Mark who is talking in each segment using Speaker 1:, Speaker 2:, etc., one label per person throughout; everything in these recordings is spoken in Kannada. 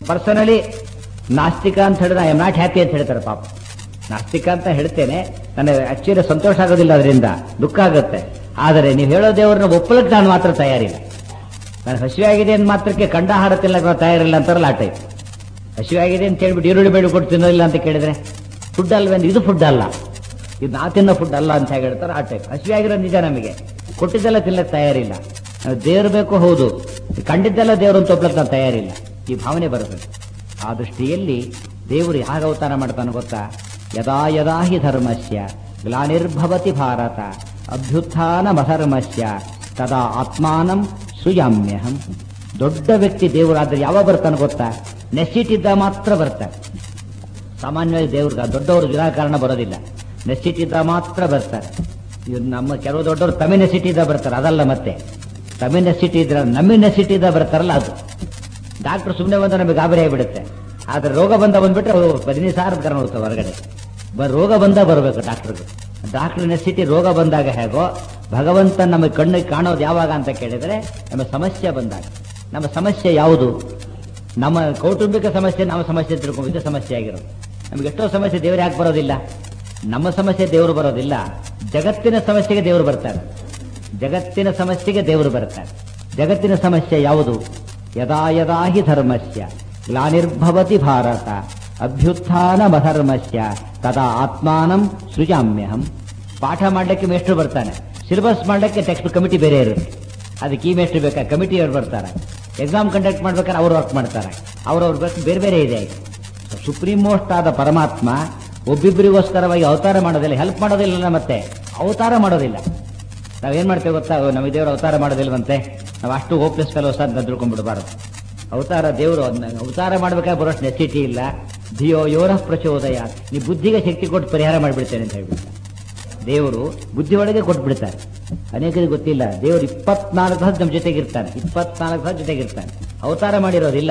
Speaker 1: ಪರ್ಸನಲಿ ನಾಸ್ತಿಕ ಅಂತ ಹೇಳಿದ್ರೆ ಐ ಆಮ್ ನಾಟ್ ಹ್ಯಾಪಿ ಅಂತ ಹೇಳ್ತಾರೆ ಪಾಪ ನಾಸ್ತಿಕ ಅಂತ ಹೇಳ್ತೇನೆ ನನಗೆ ಆಕ್ಚುಲಿ ಸಂತೋಷ ಆಗೋದಿಲ್ಲ ಅದರಿಂದ ದುಃಖ ಆಗುತ್ತೆ ಆದರೆ ನೀವು ಹೇಳೋ ದೇವರನ್ನ ಒಪ್ಪಲಕ್ಕೆ ನಾನು ಮಾತ್ರ ತಯಾರಿಲ್ಲ ನಾನು ಹಸಿವಾಗಿದೆ ಅಂತ ಮಾತ್ರಕ್ಕೆ ಕಂಡ ಆಹಾರ ತಿನ್ನಕ್ಕೆ ನಾವು ತಯಾರಿಲ್ಲ ಅಂತಾರಲ್ಲ ಆ ಟೈಪ್ ಹಸಿವಾಗಿದೆ ಅಂತ ಹೇಳ್ಬಿಟ್ಟು ಈರುಳ್ಳಿ ಬೆಳ್ಳಿ ಕೊಟ್ಟು ತಿನ್ನೋದಿಲ್ಲ ಅಂತ ಕೇಳಿದ್ರೆ ಫುಡ್ ಅಲ್ವೇಂದ್ರೆ ಇದು ಫುಡ್ ಅಲ್ಲ ಇದು ನಾ ತಿನ್ನೋ ಫುಡ್ ಅಲ್ಲ ಅಂತ ಹೇಗೆ ಹೇಳ್ತಾರೆ ಆ ಟೈಪ್ ಹಸಿವಾಗಿರೋ ನಿಜ ನಮಗೆ ಕೊಟ್ಟಿದ್ದೆಲ್ಲ ತಿನ್ನಕ್ಕೆ ತಯಾರಿಲ್ಲ ನಾವು ದೇವ್ರು ಬೇಕು ಹೌದು ಕಂಡಿದ್ದೆಲ್ಲ ದೇವರು ಅಂತ ಒಪ್ಲಕ್ಕೆ ನಾವು ತಯಾರಿಲ್ಲ ಈ ಭಾವನೆ ಬರುತ್ತೆ ಆ ದೃಷ್ಟಿಯಲ್ಲಿ ದೇವರು ಯಾಗ ಅವತಾರ ಮಾಡ್ತಾನೆ ಗೊತ್ತಾ ಯದಾ ಯದಾ ಹಿ ಧರ್ಮಸ್ಯ ಗ್ಲಾನಿರ್ಭವತಿ ಭಾರತ ಅಭ್ಯುತ್ಥಾನ ಮಧರ್ಮಸ್ಯ ತದಾ ಆತ್ಮಾನಂ ಸೃಜಾಮ್ಯಹಂ ದೊಡ್ಡ ವ್ಯಕ್ತಿ ದೇವರಾದ್ರೆ ಯಾವಾಗ ಬರ್ತಾನೆ ಗೊತ್ತಾ ನೆಸಿಟಿದ್ದ ಮಾತ್ರ ಬರ್ತಾನೆ ಸಾಮಾನ್ಯವಾಗಿ ದೇವ್ರಿಗೆ ದೊಡ್ಡವರು ವಿನಾಕಾರಣ ಬರೋದಿಲ್ಲ ನೆಸಿಟಿದ್ದ ಮಾತ್ರ ಬರ್ತಾರೆ ಇವ್ರು ನಮ್ಮ ಕೆಲವು ದೊಡ್ಡವರು ತಮಿ ನೆಸಿಟಿದ್ದ ಬರ್ತಾರೆ ಅದಲ್ಲ ಮತ್ತೆ ತಮಿ ನೆಸಿಟಿ ಇದ್ರೆ ನಮ್ಮಿ ನೆಸಿಟಿದ್ದ ಬರ್ತಾರಲ್ಲ ಅದು ಡಾಕ್ಟರ್ ಸುಮ್ಮನೆ ಬಂದ ನಮಗೆ ಗಾಬರಿ ಆಗಿಬಿಡುತ್ತೆ ಆದ್ರೆ ರೋಗ ಬಂದ ಬಂದ್ಬಿಟ್ರೆ ಅವು ಹದಿನೈದು ಸಾವಿರ ಕರ್ಕೊಂಡು ಹೋಗ್ತವೆ ಹೊರಗಡೆ ಬ ರೋಗ ಬಂದ ಬರಬೇಕು ಡಾಕ್ಟರ್ಗೆ ಡಾಕ್ಟರ್ ನೆಸಿಟಿ ರೋಗ ಬಂದಾಗ ಹೇಗೋ ಭಗವಂತ ನಮಗೆ ಕಣ್ಣಿಗೆ ಕಾಣೋದು ಯಾವಾಗ ಅಂತ ಕೇಳಿದ್ರೆ ನಮ್ಮ ಸಮಸ್ಯೆ ಬಂದಾಗ ನಮ್ಮ ಸಮಸ್ಯೆ ಯಾವುದು ನಮ್ಮ ಕೌಟುಂಬಿಕ ಸಮಸ್ಯೆ ನಮ್ಮ ಸಮಸ್ಯೆ ತಿಳ್ಕೊಂಡಿದ್ದ ಸಮಸ್ಯೆ ಆಗಿರೋದು ನಮ್ಗೆ ಎಷ್ಟೋ ಸಮಸ್ಯೆ ದೇವರು ಯಾಕೆ ಬರೋದಿಲ್ಲ ನಮ್ಮ ಸಮಸ್ಯೆ ದೇವರು ಬರೋದಿಲ್ಲ ಜಗತ್ತಿನ ಸಮಸ್ಯೆಗೆ ದೇವರು ಬರ್ತಾರೆ ಜಗತ್ತಿನ ಸಮಸ್ಯೆಗೆ ದೇವರು ಬರ್ತಾರೆ ಜಗತ್ತಿನ ಸಮಸ್ಯೆ ಯಾವುದು ಯದಾ ಯದಾ ಹಿ ಧರ್ಮಸ್ಯ ಗ್ಲಾನಿರ್ಭವತಿ ಭಾರತ ಅಭ್ಯುತ್ಥಾನ ಮಧರ್ಮಸ್ಯ ತದಾ ಆತ್ಮಾನಂ ಸೃಜಾಮ್ಯಹಂ ಪಾಠ ಮಾಡಲಿಕ್ಕೆ ಮೇಷ್ಟ್ರು ಬರ್ತಾನೆ ಸಿಲೆಬಸ್ ಮಾಡಲಿಕ್ಕೆ ಟೆಕ್ಸ್ಟ್ ಕಮಿಟಿ ಬೇರೆ ಇರುತ್ತೆ ಅದಕ್ಕೆ ಈ ಮೇಷ್ಟ್ರು ಬೇಕಾ ಕಮಿಟಿಯವ್ರು ಬರ್ತಾರೆ ಎಕ್ಸಾಮ್ ಕಂಡಕ್ಟ್ ಮಾಡ್ಬೇಕಾದ್ರೆ ಅವ್ರು ವರ್ಕ್ ಮಾಡ್ತಾರೆ ಅವ್ರವ್ರ ಬೇಕು ಬೇರೆ ಬೇರೆ ಇದೆ ಸುಪ್ರೀಂ ಮೋಸ್ಟ್ ಆದ ಪರಮಾತ್ಮ ಒಬ್ಬಿಬ್ಬರಿಗೋಸ್ಕರವಾಗಿ ಅವತಾರ ಮಾಡೋದಿಲ್ಲ ಹೆಲ್ಪ್ ಮಾಡೋದಿಲ್ಲ ಮತ್ತೆ ಅವತಾರ ಮಾಡೋದಿಲ್ಲ ನಾವೇನ್ ಮಾಡ್ತೇವೆ ಗೊತ್ತಾ ಓ, ನಮ್ಮ ದೇವರು ಅವತಾರ ಮಾಡೋದಿಲ್ವಂತೆ ನಾವು ಅಷ್ಟು ಹೋಪ್ಲೆಸ್ ಫೆಲೋಸ್ ಅಂತ ತಿಳ್ಕೊಂಡ್ಬಿಡಬಾರದು ಅವತಾರ ದೇವರು ಅದನ್ನ ಅವತಾರ ಮಾಡ್ಬೇಕಾದ್ರೆ ಬರೋಷ್ಟು ನೆಸಿಟಿ ಇಲ್ಲ ಧಿಯೋ ಯೋರ ಪ್ರಚೋದಯ ನೀ ಬುದ್ಧಿಗೆ ಶಕ್ತಿ ಕೊಟ್ಟು ಪರಿಹಾರ ಮಾಡಿಬಿಡ್ತೇನೆ ಅಂತ ಹೇಳ್ಬಿಡ್ತಾರೆ ದೇವರು ಬುದ್ಧಿ ಒಳಗೆ ಕೊಟ್ಬಿಡ್ತಾರೆ ಅನೇಕರಿಗೆ ಗೊತ್ತಿಲ್ಲ ದೇವರು ಇಪ್ಪತ್ನಾಲ್ಕು ಹತ್ತು ನಮ್ಮ ಜೊತೆಗಿರ್ತಾನೆ ಇಪ್ಪತ್ನಾಲ್ಕು ಹತ್ತು ಜೊತೆಗಿರ್ತಾನೆ ಅವತಾರ ಮಾಡಿರೋದಿಲ್ಲ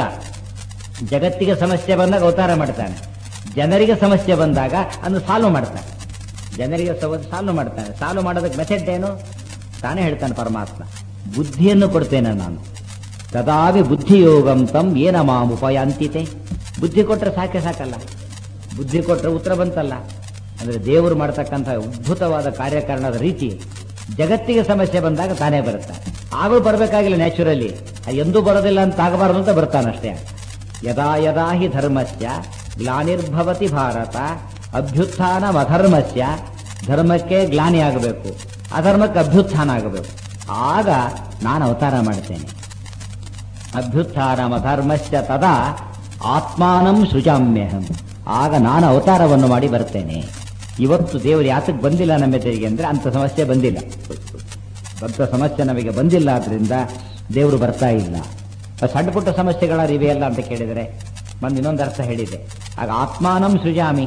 Speaker 1: ಜಗತ್ತಿಗೆ ಸಮಸ್ಯೆ ಬಂದಾಗ ಅವತಾರ ಮಾಡ್ತಾನೆ ಜನರಿಗೆ ಸಮಸ್ಯೆ ಬಂದಾಗ ಅದನ್ನು ಸಾಲ್ವ್ ಮಾಡ್ತಾನೆ ಜನರಿಗೆ ಸಾಲ್ವ್ ಮಾಡ್ತಾನೆ ಸಾಲ್ವ್ ಮಾಡೋದಕ್ಕೆ ಮೆಥಡ್ ಏನು ತಾನೇ ಹೇಳ್ತಾನೆ ಪರಮಾತ್ಮ ಬುದ್ಧಿಯನ್ನು ಕೊಡ್ತೇನೆ ನಾನು ತದಾವಿ ಬುದ್ಧಿಯೋಗಂ ತಂ ಏನ ಮಾಂ ಉಪಯಾಂತಿತೆ ಬುದ್ಧಿ ಕೊಟ್ರೆ ಸಾಕೆ ಸಾಕಲ್ಲ ಬುದ್ಧಿ ಕೊಟ್ರೆ ಉತ್ತರ ಬಂತಲ್ಲ ಅಂದ್ರೆ ದೇವರು ಮಾಡ್ತಕ್ಕಂಥ ಅದ್ಭುತವಾದ ಕಾರ್ಯಕಾರಣದ ರೀತಿ ಜಗತ್ತಿಗೆ ಸಮಸ್ಯೆ ಬಂದಾಗ ತಾನೇ ಬರುತ್ತೆ ಆಗಲೂ ಬರಬೇಕಾಗಿಲ್ಲ ನ್ಯಾಚುರಲಿ ಎಂದೂ ಬರೋದಿಲ್ಲ ಅಂತ ಆಗಬಾರದು ಅಂತ ಬರ್ತಾನಷ್ಟೇ ಯದಾ ಯದಾ ಹಿ ಧರ್ಮಸ್ಯ ಗ್ಲಾನಿರ್ಭವತಿ ಭಾರತ ಅಭ್ಯುತ್ಥಾನ ಅಧರ್ಮಸ್ಯ ಧರ್ಮಕ್ಕೆ ಗ್ಲಾನಿ ಆಗಬೇಕು ಅಧರ್ಮಕ್ಕೆ ಅಭ್ಯುತ್ಥಾನ ಆಗಬೇಕು ಆಗ ನಾನು ಅವತಾರ ಮಾಡ್ತೇನೆ ಅಭ್ಯುತ್ಥಾನ ಧರ್ಮಸ್ಯ ತದಾ ಆತ್ಮಾನಂ ಸೃಜಾಮ್ಯಹಂ ಆಗ ನಾನು ಅವತಾರವನ್ನು ಮಾಡಿ ಬರ್ತೇನೆ ಇವತ್ತು ದೇವರು ಯಾತಕ್ಕೆ ಬಂದಿಲ್ಲ ನಮ್ಮ ಎದುರಿಗೆ ಅಂದ್ರೆ ಅಂತ ಸಮಸ್ಯೆ ಬಂದಿಲ್ಲ ದೊಡ್ಡ ಸಮಸ್ಯೆ ನಮಗೆ ಬಂದಿಲ್ಲ ಆದ್ರಿಂದ ದೇವರು ಬರ್ತಾ ಇಲ್ಲ ಸಣ್ಣ ಪುಟ್ಟ ಸಮಸ್ಯೆಗಳಾರು ಇವೆಯಲ್ಲ ಅಂತ ಕೇಳಿದರೆ ಬಂದು ಇನ್ನೊಂದು ಅರ್ಥ ಹೇಳಿದೆ ಆಗ ಆತ್ಮಾನಂ ಸೃಜಾಮಿ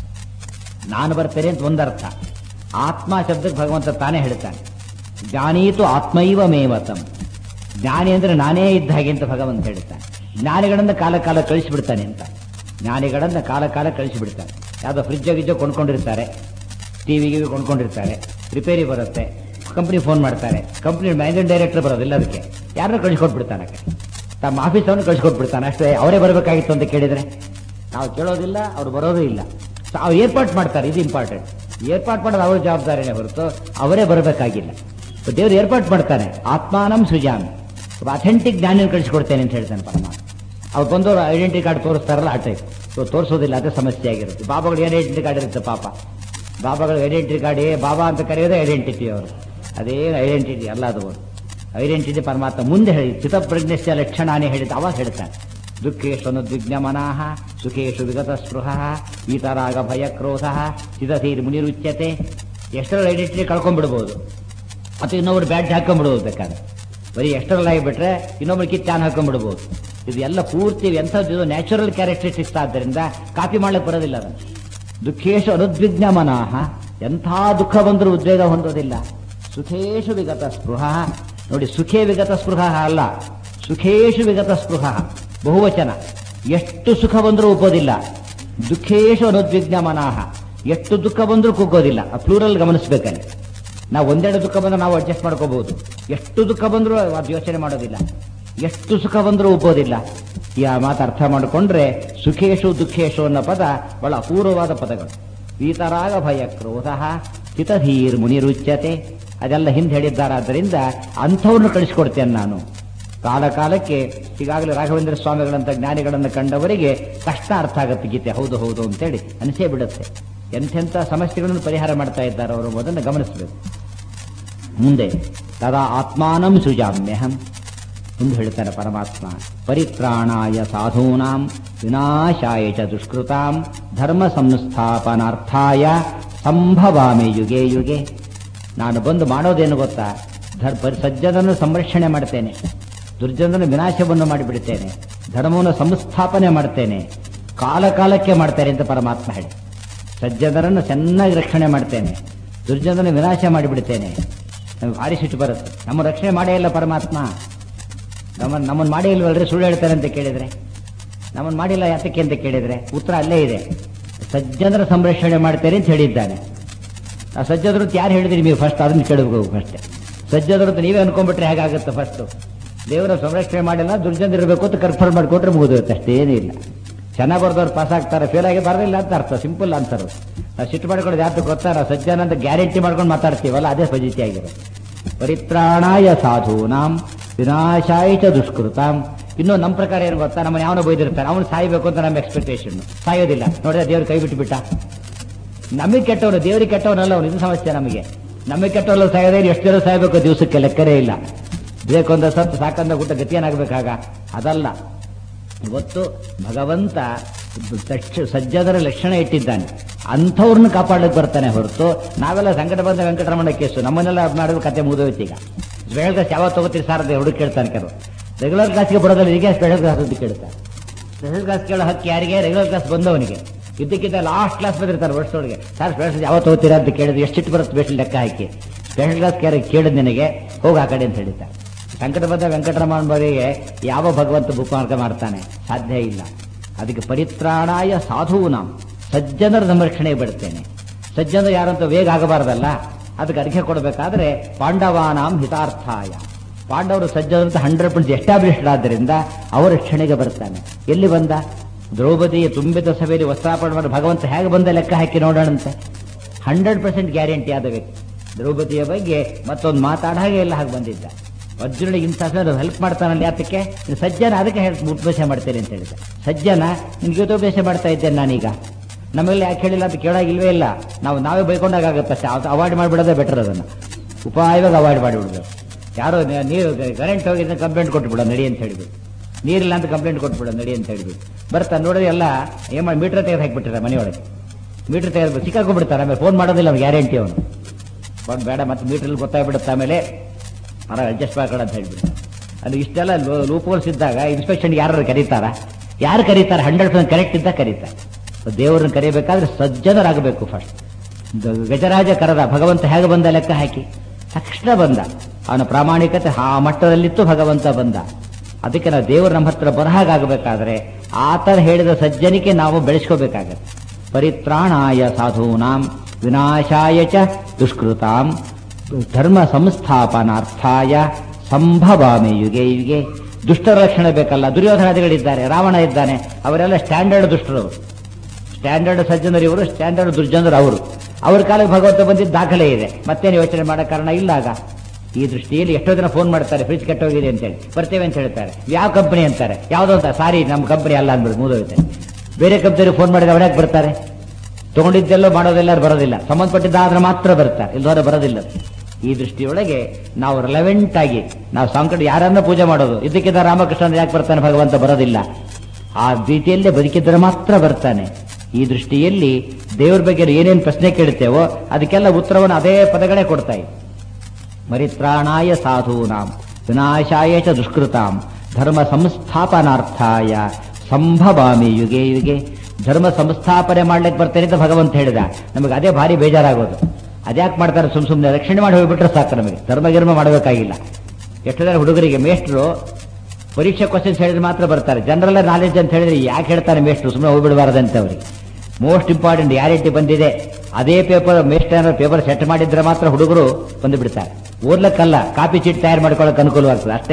Speaker 1: ನಾನು ಬರ್ತೇನೆ ಅಂತ ಒಂದರ್ಥ ಆತ್ಮ ಶಬ್ದಕ್ಕೆ ಭಗವಂತ ತಾನೇ ಹೇಳ್ತಾನೆ ಜ್ಞಾನೀತು ಆತ್ಮೈವ ಮೇವತಂ ಜ್ಞಾನಿ ಅಂದ್ರೆ ನಾನೇ ಇದ್ದ ಹಾಗೆ ಅಂತ ಭಗವಂತ ಹೇಳ್ತಾನೆ ಜ್ಞಾನಿಗಳನ್ನ ಕಾಲ ಕಾಲ ಕಳಿಸಿಬಿಡ್ತಾನೆ ಅಂತ ಜ್ಞಾನಿಗಳನ್ನ ಕಾಲ ಕಾಲ ಕಳಿಸಿಬಿಡ್ತಾನೆ ಯಾವುದೋ ಫ್ರಿಜ್ ಗಿಜ್ಜೋ ಕೊಂಡ್ಕೊಂಡಿರ್ತಾರೆ ಟಿವಿಗೆ ಕೊಂಡ್ಕೊಂಡಿರ್ತಾರೆ ರಿಪೇರಿ ಬರುತ್ತೆ ಕಂಪ್ನಿ ಫೋನ್ ಮಾಡ್ತಾರೆ ಕಂಪ್ನಿ ಮ್ಯಾನೇಜಿಂಗ್ ಡೈರೆಕ್ಟರ್ ಬರೋದಿಲ್ಲ ಅದಕ್ಕೆ ಯಾರನ್ನ ಕಳಿಸ್ಕೊಟ್ಬಿಡ್ತಾನೆ ಆ ಕಡೆ. ತಮ್ಮ ಆಫೀಸ್ ಅವನು ಕಳಿಸ್ಕೊಟ್ಬಿಡ್ತಾನೆ ಅಷ್ಟೇ ಅವರೇ ಬರಬೇಕಾಗಿತ್ತು ಅಂತ ಕೇಳಿದ್ರೆ ನಾವು ಕೇಳೋದಿಲ್ಲ ಅವ್ರು ಬರೋದು ಇಲ್ಲ ಸೊ ಅವ್ರು ಏರ್ಪಾಟ್ ಮಾಡ್ತಾರೆ ಇದು ಇಂಪಾರ್ಟೆಂಟ್ ಏರ್ಪಾಟ್ ಮಾಡೋದು ಅವ್ರ ಜವಾಬ್ದಾರಿನೇ ಹೊರತು ಅವರೇ ಬರಬೇಕಾಗಿಲ್ಲ ಸೊ ದೇವ್ರು ಏರ್ಪಾಟ್ ಮಾಡ್ತಾನೆ ಆತ್ಮಾನಂ ಸೃಜಾಮಿ ಒಬ್ಬ ಅಥೆಂಟಿಕ್ ಜ್ಞಾನ ಕಳಿಸ್ಕೊಡ್ತೇನೆ ಅಂತ ಹೇಳ್ತಾನೆ ಪರಮಾತ್ಮ ಅವ್ರು ಬಂದವರು ಐಡೆಂಟಿ ಕಾರ್ಡ್ ತೋರಿಸ್ತಾರಲ್ಲ ಆ ಟೈಪ್ ಸೊ ತೋರಿಸೋದಿಲ್ಲ ಅದೇ ಸಮಸ್ಯೆ ಆಗಿರುತ್ತೆ ಬಾಬಾಗಳು ಏನು ಐಡೆಂಟಿ ಕಾರ್ಡ್ ಇರುತ್ತೆ ಪಾಪ ಬಾಬಾಗಳು ಐಡೆಂಟಿ ಕಾರ್ಡ್ ಏ ಬಾಬಾ ಅಂತ ಕರೆಯೋದೇ ಐಡೆಂಟಿಟಿ ಅವರು ಅದೇ ಐಡೆಂಟಿಟಿ ಅಲ್ಲ ಅದು ಐಡೆಂಟಿಟಿ ಪರಮಾತ್ಮ ಮುಂದೆ ಹೇಳಿ ಚಿತಪ್ರಜ್ಞಸ್ಯ ಲಕ್ಷಣಾನೇ ಹೇಳಿದ ಅವಾಗ ಹೇಳ್ತಾನೆ ದುಃಖೇಶು ಅನುದ್ವಿಗ್ನ ಮನಃ ಸುಖೇಶು ವಿಗತ ಸ್ಪೃಹ ಈತರಾಗ ಭಯ ಕ್ರೋಧ ಚಿದಧೀರ್ ಮುನಿರುಚ್ಯತೆ ಎಷ್ಟರ ಐಡೆಂಟಿಟಿ ಕಳ್ಕೊಂಡ್ಬಿಡ್ಬೋದು ಅಥವಾ ಇನ್ನೊಬ್ರು ಬ್ಯಾಟ್ ಹಾಕೊಂಡ್ಬಿಡ್ಬೋದು ಬೇಕಾದ್ರೆ ಬರೀ ಎಷ್ಟರಲ್ಲಿ ಆಗಿಬಿಟ್ರೆ ಇನ್ನೊಬ್ರು ಕಿತ್ತಾನ್ ಹಾಕೊಂಡ್ಬಿಡ್ಬೋದು ಇದು ಎಲ್ಲ ಪೂರ್ತಿ ಎಂಥದ್ದು ಇದು ನ್ಯಾಚುರಲ್ ಕ್ಯಾರೆಕ್ಟರಿಸ್ಟಿಕ್ಸ್ ಆದ್ದರಿಂದ ಕಾಪಿ ಮಾಡ್ಲಿಕ್ಕೆ ಬರೋದಿಲ್ಲ ಅದನ್ನು ದುಃಖೇಶು ಅನುದ್ವಿಗ್ನ ಮನಃ ಎಂಥ ದುಃಖ ಬಂದರೂ ಉದ್ವೇಗ ಹೊಂದೋದಿಲ್ಲ ಸುಖೇಶು ವಿಗತ ಸ್ಪೃಹ ನೋಡಿ ಸುಖೇ ವಿಗತ ಸ್ಪೃಹ ಅಲ್ಲ ಸುಖೇಶು ವಿಗತ ಸ್ಪೃಹ ಬಹುವಚನ ಎಷ್ಟು ಸುಖ ಬಂದರೂ ಒಪ್ಪೋದಿಲ್ಲ ದುಃಖೇಶು ಅನುದ್ವಿಗ್ನ ಮನಃ ಎಷ್ಟು ದುಃಖ ಬಂದರೂ ಕುಗ್ಗೋದಿಲ್ಲ ಆ ಪ್ಲೂರಲ್ ಗಮನಿಸ್ಬೇಕಲ್ಲಿ ನಾವು ಒಂದೆರಡು ದುಃಖ ಬಂದ್ರೆ ನಾವು ಅಡ್ಜಸ್ಟ್ ಮಾಡ್ಕೋಬಹುದು ಎಷ್ಟು ದುಃಖ ಬಂದರೂ ಅದು ಯೋಚನೆ ಮಾಡೋದಿಲ್ಲ ಎಷ್ಟು ಸುಖ ಬಂದರೂ ಒಪ್ಪೋದಿಲ್ಲ ಈ ಆ ಮಾತು ಅರ್ಥ ಮಾಡಿಕೊಂಡ್ರೆ ಸುಖೇಶು ದುಃಖೇಶು ಅನ್ನೋ ಪದ ಬಹಳ ಅಪೂರ್ವವಾದ ಪದಗಳು ವೀತರಾಗ ಭಯ ಕ್ರೋಧ ಹಿತಧೀರ್ ಮುನಿರುಚ್ಯತೆ ಅದೆಲ್ಲ ಹಿಂದೆ ಹೇಳಿದ್ದಾರಾದ್ದರಿಂದ ಅಂಥವ್ರನ್ನ ಕಳಿಸ್ಕೊಡ್ತೇನೆ ನಾನು ಕಾಲ ಕಾಲಕ್ಕೆ ಈಗಾಗಲೇ ರಾಘವೇಂದ್ರ ಸ್ವಾಮಿಗಳಂತ ಜ್ಞಾನಿಗಳನ್ನು ಕಂಡವರಿಗೆ ಕಷ್ಟ ಅರ್ಥ ಆಗುತ್ತೆ ಗೀತೆ ಹೌದು ಹೌದು ಅಂತೇಳಿ ಅನಿಸೇ ಬಿಡುತ್ತೆ ಎಂಥೆಂಥ ಸಮಸ್ಯೆಗಳನ್ನು ಪರಿಹಾರ ಮಾಡ್ತಾ ಇದ್ದಾರೆ ಅವರು ಅದನ್ನು ಗಮನಿಸಬೇಕು ಮುಂದೆ ತದಾ ಆತ್ಮಾನಂ ಸೃಜಾಮ್ಯಹಂ ಎಂದು ಹೇಳ್ತಾನೆ ಪರಮಾತ್ಮ ಪರಿತ್ರಾಣಾಯ ಸಾಧೂನಾಂ ವಿನಾಶಾಯ ಚ ದುಷ್ಕೃತಾಂ ಧರ್ಮ ಸಂಸ್ಥಾಪನಾರ್ಥಾಯ ಸಂಭವಾಮಿ ಯುಗೆ ಯುಗೆ ನಾನು ಬಂದು ಮಾಡೋದೇನು ಗೊತ್ತಾ ಧರ್ ಪರಿ ಸಜ್ಜನನ್ನು ಸಂರಕ್ಷಣೆ ಮಾಡ್ತೇನೆ ದುರ್ಜನನ ವಿನಾಶವನ್ನು ಮಾಡಿಬಿಡ್ತೇನೆ ಧರ್ಮವನ್ನು ಸಂಸ್ಥಾಪನೆ ಮಾಡ್ತೇನೆ ಕಾಲ ಕಾಲಕ್ಕೆ ಮಾಡ್ತೇನೆ ಅಂತ ಪರಮಾತ್ಮ ಹೇಳಿ ಸಜ್ಜನರನ್ನು ಚೆನ್ನಾಗಿ ರಕ್ಷಣೆ ಮಾಡ್ತೇನೆ ದುರ್ಜನನ ವಿನಾಶ ಮಾಡಿಬಿಡ್ತೇನೆ ನಮ್ಗೆ ಭಾರಿ ಸಿಟ್ಟು ಬರುತ್ತೆ ನಮ್ಮ ರಕ್ಷಣೆ ಮಾಡೇ ಇಲ್ಲ ಪರಮಾತ್ಮ ನಮ್ಮನ್ನು ನಮ್ಮನ್ನು ಮಾಡೇ ಇಲ್ವಲ್ರಿ ಸುಳ್ಳು ಹೇಳ್ತಾರೆ ಅಂತ ಕೇಳಿದ್ರೆ ನಮ್ಮನ್ನು ಮಾಡಿಲ್ಲ ಯಾತಕ್ಕೆ ಅಂತ ಕೇಳಿದ್ರೆ ಉತ್ತರ ಅಲ್ಲೇ ಇದೆ ಸಜ್ಜನರ ಸಂರಕ್ಷಣೆ ಮಾಡ್ತೇನೆ ಅಂತ ಹೇಳಿದ್ದಾನೆ ಆ ಸಜ್ಜದರು ಯಾರು ಹೇಳಿದ್ರಿ ನೀವು ಫಸ್ಟ್ ಅದನ್ನ ಕೇಳಬೇಕು ಫಸ್ಟ್ ಸಜ್ಜದರು ನೀವೇ ಅನ್ಕೊಂಡ್ಬಿಟ್ರೆ ಹೇಗಾಗುತ್ತೆ ಫಸ್ಟ್ ದೇವರ ಸಂರಕ್ಷಣೆ ಮಾಡಿಲ್ಲ ದುರ್ಜನರಿರಬೇಕು ಅಂತ ಕನ್ಫರ್ಮ್ ಮಾಡಿಕೊಟ್ರೆ ಮುಗಿದೋಗುತ್ತೆ ಅಷ್ಟೇನೂ ಇಲ್ಲ ಚೆನ್ನಾಗಿ ಬರ್ದವ್ರು ಪಾಸ್ ಆಗ್ತಾರೆ ಫೇಲ್ ಆಗಿ ಬರಲಿಲ್ಲ ಅಂತ ಅರ್ಥ ಸಿಂಪಲ್ ಅಂತಾರೆ ನಾವು ಸಿಟ್ಟು ಮಾಡ್ಕೊಳ್ಳೋದು ಯಾರು ಗೊತ್ತಾ ನಾವು ಸಜ್ಜನ ಅಂತ ಗ್ಯಾರಂಟಿ ಮಾಡ್ಕೊಂಡು ಮಾತಾಡ್ತೀವಲ್ಲ ಅದೇ ಫಜಿತಿ ಆಗಿರೋದು ಪರಿತ್ರಾಣಾಯ ಸಾಧೂನಾಂ ವಿನಾಶಾಯ ಚ ದುಷ್ಕೃತಾಂ ಇನ್ನು ನಮ್ಮ ಪ್ರಕಾರ ಏನು ಗೊತ್ತಾ ನಮ್ಮನ್ನು ಯಾವನೋ ಬೈದಿರ್ತಾನೆ ಅವನು ಸಾಯ್ಬೇಕು ಅಂತ ನಮ್ಮ ಎಕ್ಸ್ಪೆಕ್ಟೇಷನ್ ಸಾಯೋದಿಲ್ಲ ನೋಡಿದ್ರೆ ದೇವ್ರು ಕೈ ಬಿಟ್ಟುಬಿಟ್ಟ ನಮಗೆ ಕೆಟ್ಟವನು ದೇವರಿಗೆ ಕೆಟ್ಟವನಲ್ಲ ಅವನು ಇದು ಸಮಸ್ಯೆ ನಮಗೆ ನಮಗೆ ಕೆಟ್ಟವಲ್ಲ ಸಾಯೋದೇ ಎಷ್ಟು ಜನ ಸಾಯಬೇಕು ದಿವಸಕ್ಕೆ ಲೆಕ್ಕರೇ ಇಲ್ಲ ಬೇಕೊಂದ ಸತ್ತು ಸಾಕಂದ ಊಟ ಗತಿಯೇನಾಗಬೇಕಾಗ ಅದಲ್ಲ ಇವತ್ತು ಭಗವಂತ ದಕ್ಷ- ಸಜ್ಜದರ ಲಕ್ಷಣ ಇಟ್ಟಿದ್ದಾನೆ ಅಂಥವ್ರನ್ನ ಕಾಪಾಡಕ್ಕೆ ಬರ್ತಾನೆ ಹೊರತು ನಾವೆಲ್ಲ ಸಂಕಟ ಬಂದ ವೆಂಕಟರಮಣ ಕೇಸು ನಮ್ಮನ್ನೆಲ್ಲ ಮಾಡಿದ್ರೆ ಕತೆ ಮುಗಿದೋಯ್ತು ಈಗ ಸ್ಪೆಷಲ್ ಕ್ಲಾಸ್ ಯಾವತ್ತು ತಗೋತೀರಿ ಸರ್ ಅಂತ ಹುಡುಗ ಕೇಳ್ತಾನೆ ಕೆಲವು ರೆಗ್ಯುಲರ್ ಕ್ಲಾಸ್ಗೆ ಬರೋದಿಲ್ಲ ಈಗ ಸ್ಪೆಷಲ್ ಕ್ಲಾಸ್ ಅಂತ ಕೇಳ್ತಾರೆ ಸ್ಪೆಷಲ್ ಕ್ಲಾಸ್ ಕೇಳೋ ಹಕ್ಕು ಯಾರಿಗೆ ರೆಗ್ಯುಲರ್ ಕ್ಲಾಸ್ ಬಂದವನಿಗೆ ಇದ್ದಕ್ಕಿದ್ದ ಲಾಸ್ಟ್ ಕ್ಲಾಸ್ ಬಂದಿರ್ತಾರೆ ವರ್ಷದೊಳಗೆ ಸರ್ ಸ್ಪೆಷಲ್ ಯಾವತ್ತು ಹೋಗ್ತೀರಾ ಅಂತ ಕೇಳಿದ್ರೆ ಎಷ್ಟಿಟ್ಟು ಬರುತ್ತೆ ಸ್ಪೆಷಲ್ ಲೆಕ್ಕ ಹಾಕಿ ಸ್ಪೆಷಲ್ ಕ್ಲಾಸ್ ಕೇಳಿ ಕೇಳಿದ್ ನಿನಗೆ ಹೋಗಿ ಆ ಕಡೆ ಅಂತ ಹೇಳಿದ್ದಾರೆ ಸಂಕಟ ಬಂದ ವೆಂಕಟರಮಣ ಬರಿಗೆ ಯಾವ ಭಗವಂತ ಬುಕ್ಮಾರ್ಗ ಮಾಡ್ತಾನೆ ಸಾಧ್ಯ ಇಲ್ಲ ಅದಕ್ಕೆ ಪರಿತ್ರಾಣಾಯ ಸಾಧೂನಾಂ ಸಜ್ಜನರ ಸಂರಕ್ಷಣೆ ಬಿಡ್ತೇನೆ ಸಜ್ಜನರು ಯಾರಂತ ವೇಗ ಆಗಬಾರ್ದಲ್ಲ ಅದಕ್ಕೆ ಅರ್ಘ್ಯ ಕೊಡಬೇಕಾದ್ರೆ ಪಾಂಡವಾನಾಂ ಹಿತಾರ್ಥಾಯ ಪಾಂಡವರು ಸಜ್ಜನಂತ ಹಂಡ್ರೆಡ್ ಪರ್ಸೆಂಟ್ ಎಸ್ಟಾಬ್ಲಿಷ್ಡ್ ಆದ್ದರಿಂದ ಅವರ ರಕ್ಷಣೆಗೆ ಬರ್ತಾನೆ ಎಲ್ಲಿ ಬಂದ ದ್ರೌಪದಿಯ ತುಂಬಿದ ಸಭೆಯಲ್ಲಿ ವಸ್ತ್ರಾಪರಣ ಮಾಡಿ ಭಗವಂತ ಹೇಗೆ ಬಂದ ಲೆಕ್ಕ ಹಾಕಿ ನೋಡೋಣಂತೆ ಹಂಡ್ರೆಡ್ ಪರ್ಸೆಂಟ್ ಗ್ಯಾರಂಟಿ ಆದ ವ್ಯಕ್ತಿ ದ್ರೌಪದಿಯ ಬಗ್ಗೆ ಮತ್ತೊಂದು ಮಾತಾಡ ಹಾಗೆ ಎಲ್ಲ ಹಾಗೆ ಬಂದಿದ್ದ ಅರ್ಜುನಿಗೆ ಇಂಥ ಹೆಲ್ಪ್ ಮಾಡ್ತಾನಲ್ಲ ಯಾತಕ್ಕೆ ನೀನು ಸಜ್ಜನ ಅದಕ್ಕೆ ಹೆಲ್ಪ್ ಉಪದೇಶ ಮಾಡ್ತೇನೆ ಅಂತ ಹೇಳಿದೆ ಸಜ್ಜನ ನಿನ್ಗೆ ಉಪದೇಶ ಮಾಡ್ತಾ ಇದ್ದೇನೆ ನಾನೀಗ ನಮ್ಮಲ್ಲಿ ಯಾಕೆ ಹೇಳಿಲ್ಲ ಅಂತ ಕೇಳಾಗಿಲ್ವೇ ಇಲ್ಲ ನಾವು ನಾವೇ ಬೈಕೊಂಡಾಗತ್ತೆ ಅಷ್ಟೇ ಅವಾಯ್ಡ್ ಮಾಡಿಬಿಡೋದೇ ಬೆಟರ್ ಅದನ್ನು ಉಪಾಯವಾಗಿ ಅವಾಯ್ಡ್ ಮಾಡಿಬಿಡ್ಬೇಕು ಯಾರೋ ನ- ನೀರು ಕರೆಂಟ್ ಹೋಗಿದ್ರೆ ಕಂಪ್ಲೇಂಟ್ ಕೊಟ್ಬಿಡೋ ನಡಿ ಅಂತ ಹೇಳಿಬಿಟ್ಟು ನೀರಿಲ್ಲ ಅಂತ ಕಂಪ್ಲೇಂಟ್ ಕೊಟ್ಬಿಡೋ ನಡಿ ಅಂತ ಹೇಳಿಬಿಟ್ಟು ಬರ್ತಾ ನೋಡಿದ್ರೆ ಎಲ್ಲ ಏನ್ ಮಾಡಿ ಮೀಟರ್ ತೆಗೆದು ಹಾಕಿಬಿಟ್ಟಿರ ಮನೆಯೊಳಗೆ ಮೀಟರ್ ತೆಗೆದು ಸಿಕ್ಕಾಕೊಂಡ್ಬಿಡ್ತಾರೆ ಆಮೇಲೆ ಫೋನ್ ಮಾಡೋದಿಲ್ಲ ಅವ್ನು ಗ್ಯಾರಂಟಿ ಅವನು ಫೋನ್ ಬೇಡ ಮತ್ತೆ ಮೀಟ್ರಲ್ಲಿ ಗೊತ್ತಾಗ್ಬಿಡುತ್ತೆ ಆಮೇಲೆ ಅರ ಅಡ್ಜಸ್ಟ್ ಮಾಡ್ಕೊಳ್ಳೋ ಅಂತ ಹೇಳ್ಬಿಟ್ಟು ಅದು ಇಷ್ಟೆಲ್ಲ ಲೂಪೋಲ್ಸ್ ಇದ್ದಾಗ ಇನ್ಸ್ಪೆಕ್ಷನ್ ಯಾರು ಕರೀತಾರ ಯಾರು ಕರೀತಾರೆ ಹಂಡ್ರೆಡ್ ಪರ್ಸೆಂಟ್ ಕರೆಕ್ಟ್ ಇದ್ದಾಗ ಕರೀತಾರೆ ದೇವರನ್ನು ಕರೀಬೇಕಾದ್ರೆ ಸಜ್ಜನರಾಗಬೇಕು ಫಸ್ಟ್ ಗಜರಾಜ ಕರೆದ ಭಗವಂತ ಹೇಗೆ ಬಂದ ಲೆಕ್ಕ ಹಾಕಿ ತಕ್ಷಣ ಬಂದ ಅವನ ಪ್ರಾಮಾಣಿಕತೆ ಆ ಮಟ್ಟದಲ್ಲಿತ್ತು ಭಗವಂತ ಬಂದ ಅದಕ್ಕೆ ನಾವು ದೇವರು ನಮ್ಮ ಹತ್ರ ಬರಹಾಗಬೇಕಾದ್ರೆ ಆತರ ಹೇಳಿದ ಸಜ್ಜನಿಕೆ ನಾವು ಬೆಳೆಸ್ಕೋಬೇಕಾಗತ್ತೆ ಪರಿತ್ರಾಣಾಯ ಸಾಧೂನಾಂ ವಿನಾಶಾಯ ಚ ದುಷ್ಕೃತಾಂ ಧರ್ಮ ಸಂಸ್ಥಾಪನಾರ್ಥಾಯ ಸಂಭವಾಮಿ ಯುಗೆ ಯುಗೆ ದುಷ್ಟರ ರಕ್ಷಣೆ ಬೇಕಲ್ಲ ದುರ್ಯೋಧನಾದಿಗಳಿದ್ದಾರೆ ರಾವಣ ಇದ್ದಾನೆ ಅವರೆಲ್ಲ ಸ್ಟ್ಯಾಂಡರ್ಡ್ ದುಷ್ಟರು ಸ್ಟ್ಯಾಂಡರ್ಡ್ ಸಜ್ಜನರು ಇವರು ಸ್ಟ್ಯಾಂಡರ್ಡ್ ದುರ್ಜನರು ಅವರು ಅವ್ರ ಕಾಲಕ್ಕೆ ಭಗವಂತ ಬಂದಿದ್ದ ದಾಖಲೆ ಇದೆ ಮತ್ತೇನು ಯೋಚನೆ ಮಾಡೋ ಕಾರಣ ಇಲ್ಲ ಆಗ ಈ ದೃಷ್ಟಿಯಲ್ಲಿ ಎಷ್ಟೋ ಜನ ಫೋನ್ ಮಾಡ್ತಾರೆ ಫ್ರಿಜ್ ಕೆಟ್ಟೋಗಿದೆ ಅಂತೇಳಿ ಬರ್ತೇವೆ ಅಂತ ಹೇಳ್ತಾರೆ ಯಾವ ಕಂಪನಿ ಅಂತಾರೆ ಯಾವುದೋ ಅಂತ ಸಾರಿ ನಮ್ಮ ಕಂಪನಿ ಅಲ್ಲ ಅಂದ್ಬಿಡು ಮುಗಿದೋಗುತ್ತೆ ಬೇರೆ ಕಂಪನಿಯವರು ಫೋನ್ ಮಾಡಿದ್ರೆ ಅವ್ರ್ಯಾಕೆ ಬರ್ತಾರೆ ತಗೊಂಡಿದ್ದೆಲ್ಲೋ ಮಾಡೋದೆಲ್ಲ ಬರೋದಿಲ್ಲ ಸಂಬಂಧಪಟ್ಟಿದ್ದಾದ್ರೆ ಮಾತ್ರ ಬರ್ತಾರೆ ಇಲ್ಲದವ್ರೆ ಬರೋದಿಲ್ಲ ಈ ದೃಷ್ಟಿಯೊಳಗೆ ನಾವು ರೆಲೆವೆಂಟ್ ಆಗಿ ನಾವು ಸಂಕಟ ಯಾರನ್ನ ಪೂಜೆ ಮಾಡೋದು ಇದಕ್ಕಿಂತ ರಾಮಕೃಷ್ಣ ಅಂದ್ರೆ ಯಾಕೆ ಬರ್ತಾನೆ ಭಗವಂತ ಬರೋದಿಲ್ಲ ಆ ರೀತಿಯಲ್ಲೇ ಬದುಕಿದ್ರೆ ಮಾತ್ರ ಬರ್ತಾನೆ ಈ ದೃಷ್ಟಿಯಲ್ಲಿ ದೇವ್ರ ಬಗ್ಗೆ ಏನೇನು ಪ್ರಶ್ನೆ ಕೇಳ್ತೇವೋ ಅದಕ್ಕೆಲ್ಲ ಉತ್ತರವನ್ನು ಅದೇ ಪದಗಳೇ ಕೊಡ್ತಾ ಇದೆ ಮರಿತ್ರಾಣಾಯ ಸಾಧೂನಾಂ ವಿನಾಶಾಯ ಚ ದುಷ್ಕೃತಾಂ ಧರ್ಮ ಸಂಸ್ಥಾಪನಾರ್ಥಾಯ ಸಂಭವಾಮಿ ಯುಗೆ ಯುಗೆ ಧರ್ಮ ಸಂಸ್ಥಾಪನೆ ಮಾಡ್ಲಿಕ್ಕೆ ಬರ್ತೇನೆ ಅಂತ ಭಗವಂತ ಹೇಳಿದ ನಮಗೆ ಅದೇ ಭಾರಿ ಬೇಜಾರಾಗೋದು ಅದ್ಯಾಕೆ ಮಾಡ್ತಾರೆ ಸುಮ್ ಸುಮ್ಮನೆ ರಕ್ಷಣೆ ಮಾಡಿ ಹೋಗ್ಬಿಟ್ರೆ ಸಾಕು ನಮಗೆ ಧರ್ಮ ಗಿರ್ಮ ಮಾಡಬೇಕಾಗಿಲ್ಲ ಎಷ್ಟು ಜನ ಹುಡುಗರಿಗೆ ಮೇಷ್ಟ್ರು ಪರೀಕ್ಷೆ ಕ್ವಶನ್ಸ್ ಹೇಳಿದ್ರೆ ಮಾತ್ರ ಬರ್ತಾರೆ ಜನರಲ್ ನಾಲೆಜ್ ಅಂತ ಹೇಳಿದ್ರೆ ಯಾಕೆ ಹೇಳ್ತಾರೆ ಮೇಷ್ಟ್ರು ಸುಮ್ಮನೆ ಹೋಗ್ಬಿಡಬಾರದಂತೆ ಅವರಿಗೆ ಮೋಸ್ಟ್ ಇಂಪಾರ್ಟೆಂಟ್ ಯಾರಿಟಿ ಬಂದಿದೆ ಅದೇ ಪೇಪರ್ ಮೇಸ್ಟ್ ಏನಾದ್ರು ಪೇಪರ್ ಸೆಟ್ ಮಾಡಿದ್ರೆ ಮಾತ್ರ ಹುಡುಗರು ಬಂದು ಬಿಡ್ತಾರೆ ಓದ್ಲಕ್ಕಲ್ಲ ಕಾಪಿ ಚೀಟ್ ತಯಾರು ಮಾಡ್ಕೊಳ್ಳೋಕೆ ಅನುಕೂಲವಾಗ್ತದೆ ಅಷ್ಟೇ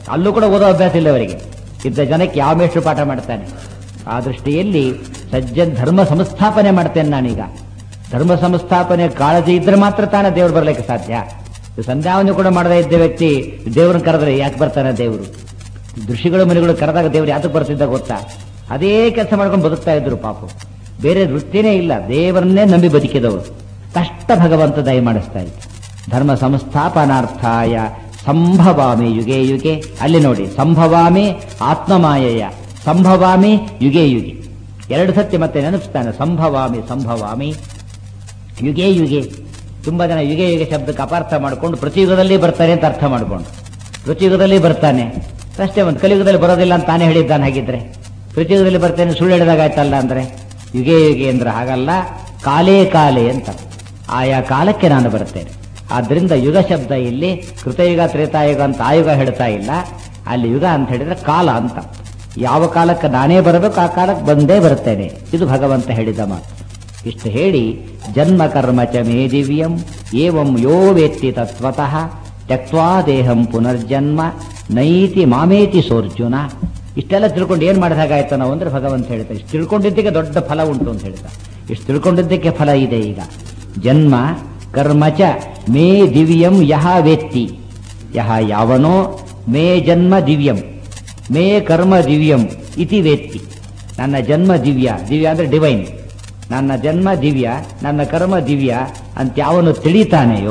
Speaker 1: ಅಲ್ಲೂ ಕೂಡ ಓದೋ ಅಭ್ಯಾಸ ಇಲ್ಲ ಅವರಿಗೆ ಇದ್ದ ಜನಕ್ಕೆ ಯಾವ ಮೇಷ್ಟ್ರು ಪಾಠ ಮಾಡ್ತಾನೆ ಆ ದೃಷ್ಟಿಯಲ್ಲಿ ಸಜ್ಜನ್ ಧರ್ಮ ಸಂಸ್ಥಾಪನೆ ಮಾಡ್ತೇನೆ ನಾನೀಗ ಧರ್ಮ ಸಂಸ್ಥಾಪನೆ ಕಾಳಜಿ ಇದ್ರೆ ಮಾತ್ರ ತಾನೇ ದೇವ್ರು ಬರ್ಲಿಕ್ಕೆ ಸಾಧ್ಯ ಸಂಧ್ಯಾವನ್ನು ಕೂಡ ಮಾಡದೇ ಇದ್ದ ವ್ಯಕ್ತಿ ದೇವ್ರನ್ನ ಕರೆದ್ರೆ ಯಾಕೆ ಬರ್ತಾನೆ ದೇವರು ಋಷಿಗಳು ಮನೆಗಳು ಕರೆದಾಗ ದೇವ್ರು ಯಾತಕ್ಕೆ ಬರ್ತಿದ್ದ ಗೊತ್ತಾ ಅದೇ ಕೆಲಸ ಮಾಡ್ಕೊಂಡು ಬದುಕ್ತಾ ಇದ್ರು ಪಾಪ ಬೇರೆ ವೃತ್ತಿನೇ ಇಲ್ಲ ದೇವರನ್ನೇ ನಂಬಿ ಬದುಕಿದವರು ಕಷ್ಟ ಭಗವಂತ ದಯ ಮಾಡಿಸ್ತಾ ಇದ್ದ ಧರ್ಮ ಸಂಸ್ಥಾಪನಾರ್ಥಾಯ ಸಂಭವಾಮಿ ಯುಗೆ ಯುಗೆ ಅಲ್ಲಿ ನೋಡಿ ಸಂಭವಾಮಿ ಆತ್ಮಮಾಯಯ ಸಂಭವಾಮಿ ಯುಗೆ ಯುಗೆ ಎರಡು ಸತ್ಯ ಮತ್ತೆ ನೆನಪಿಸ್ತಾನೆ ಸಂಭವಾಮಿ ಸಂಭವಾಮಿ ಯುಗೆ ಯುಗೆ ತುಂಬಾ ಜನ ಯುಗೆ ಯುಗೆ ಶಬ್ದಕ್ಕೆ ಅಪಾರ್ಥ ಮಾಡಿಕೊಂಡು ಪ್ರತಿಯುಗದಲ್ಲಿ ಬರ್ತಾನೆ ಅಂತ ಅರ್ಥ ಮಾಡ್ಕೊಂಡು ಪ್ರತಿಯುಗದಲ್ಲಿ ಬರ್ತಾನೆ ಅಷ್ಟೇ ಒಂದು ಕಲಿಯುಗದಲ್ಲಿ ಬರೋದಿಲ್ಲ ಅಂತ ತಾನೇ ಹೇಳಿದ್ದಾನೆ ಹಾಗಿದ್ರೆ ಪ್ರತಿಯುಗದಲ್ಲಿ ಬರ್ತೇನೆ ಸುಳ್ಳು ಹೇಳಿದಾಗ ಆಯ್ತಲ್ಲ ಅಂದ್ರೆ ಯುಗೆ ಯುಗೆ ಅಂದ್ರೆ ಹಾಗಲ್ಲ ಕಾಲೇ ಕಾಲೇ ಅಂತ ಆಯಾ ಕಾಲಕ್ಕೆ ನಾನು ಬರ್ತೇನೆ ಆದ್ರಿಂದ ಯುಗ ಶಬ್ದ ಇಲ್ಲಿ ಕೃತಯುಗ ತ್ರೇತಾಯುಗ ಅಂತ ಆಯುಗ ಹೇಳ್ತಾ ಇಲ್ಲ ಅಲ್ಲಿ ಯುಗ ಅಂತ ಹೇಳಿದ್ರೆ ಕಾಲ ಅಂತ ಯಾವ ಕಾಲಕ್ಕೆ ನಾನೇ ಬರಬೇಕು ಆ ಕಾಲಕ್ಕೆ ಬಂದೇ ಬರ್ತೇನೆ ಇದು ಭಗವಂತ ಹೇಳಿದ ಮಾತು ಇಷ್ಟು ಹೇಳಿ ಜನ್ಮ ಕರ್ಮ ಚ ಮೇ ದಿವ್ಯಂ ಏವಂ ಯೋ ವೇತ್ತಿ ತತ್ವತಃ ತ್ಯಕ್ವಾ ದೇಹಂ ಪುನರ್ಜನ್ಮ ನೈತಿ ಮಾಮೇತಿ ಸೋರ್ಜುನ ಇಷ್ಟೆಲ್ಲ ತಿಳ್ಕೊಂಡು ಏನ್ ಮಾಡಿದ ಹಾಗಾಯ್ತು ನಾವು ಅಂದ್ರೆ ಭಗವಂತ ಹೇಳ್ತಾರೆ ಇಷ್ಟು ತಿಳ್ಕೊಂಡಿದ್ದಕ್ಕೆ ದೊಡ್ಡ ಫಲ ಉಂಟು ಅಂತ ಹೇಳ್ತಾ ಇಷ್ಟು ತಿಳ್ಕೊಂಡಿದ್ದಕ್ಕೆ ಫಲ ಇದೆ ಈಗ ಜನ್ಮ ಕರ್ಮ ಚ ಮೇ ದಿವ್ಯಂ ಯಹ ವೇತ್ತಿ ಯಹ ಯಾವನೋ ಮೇ ಜನ್ಮ ದಿವ್ಯಂ ಮೇ ಕರ್ಮ ದಿವ್ಯಂ ಇತಿ ವೇತ್ತಿ ನನ್ನ ಜನ್ಮ ದಿವ್ಯ ದಿವ್ಯ ಅಂದ್ರೆ ಡಿವೈನ್ ನನ್ನ ಜನ್ಮ ದಿವ್ಯ ನನ್ನ ಕರ್ಮ ದಿವ್ಯ ಅಂತ ಯಾವನು ತಿಳಿತಾನೆಯೋ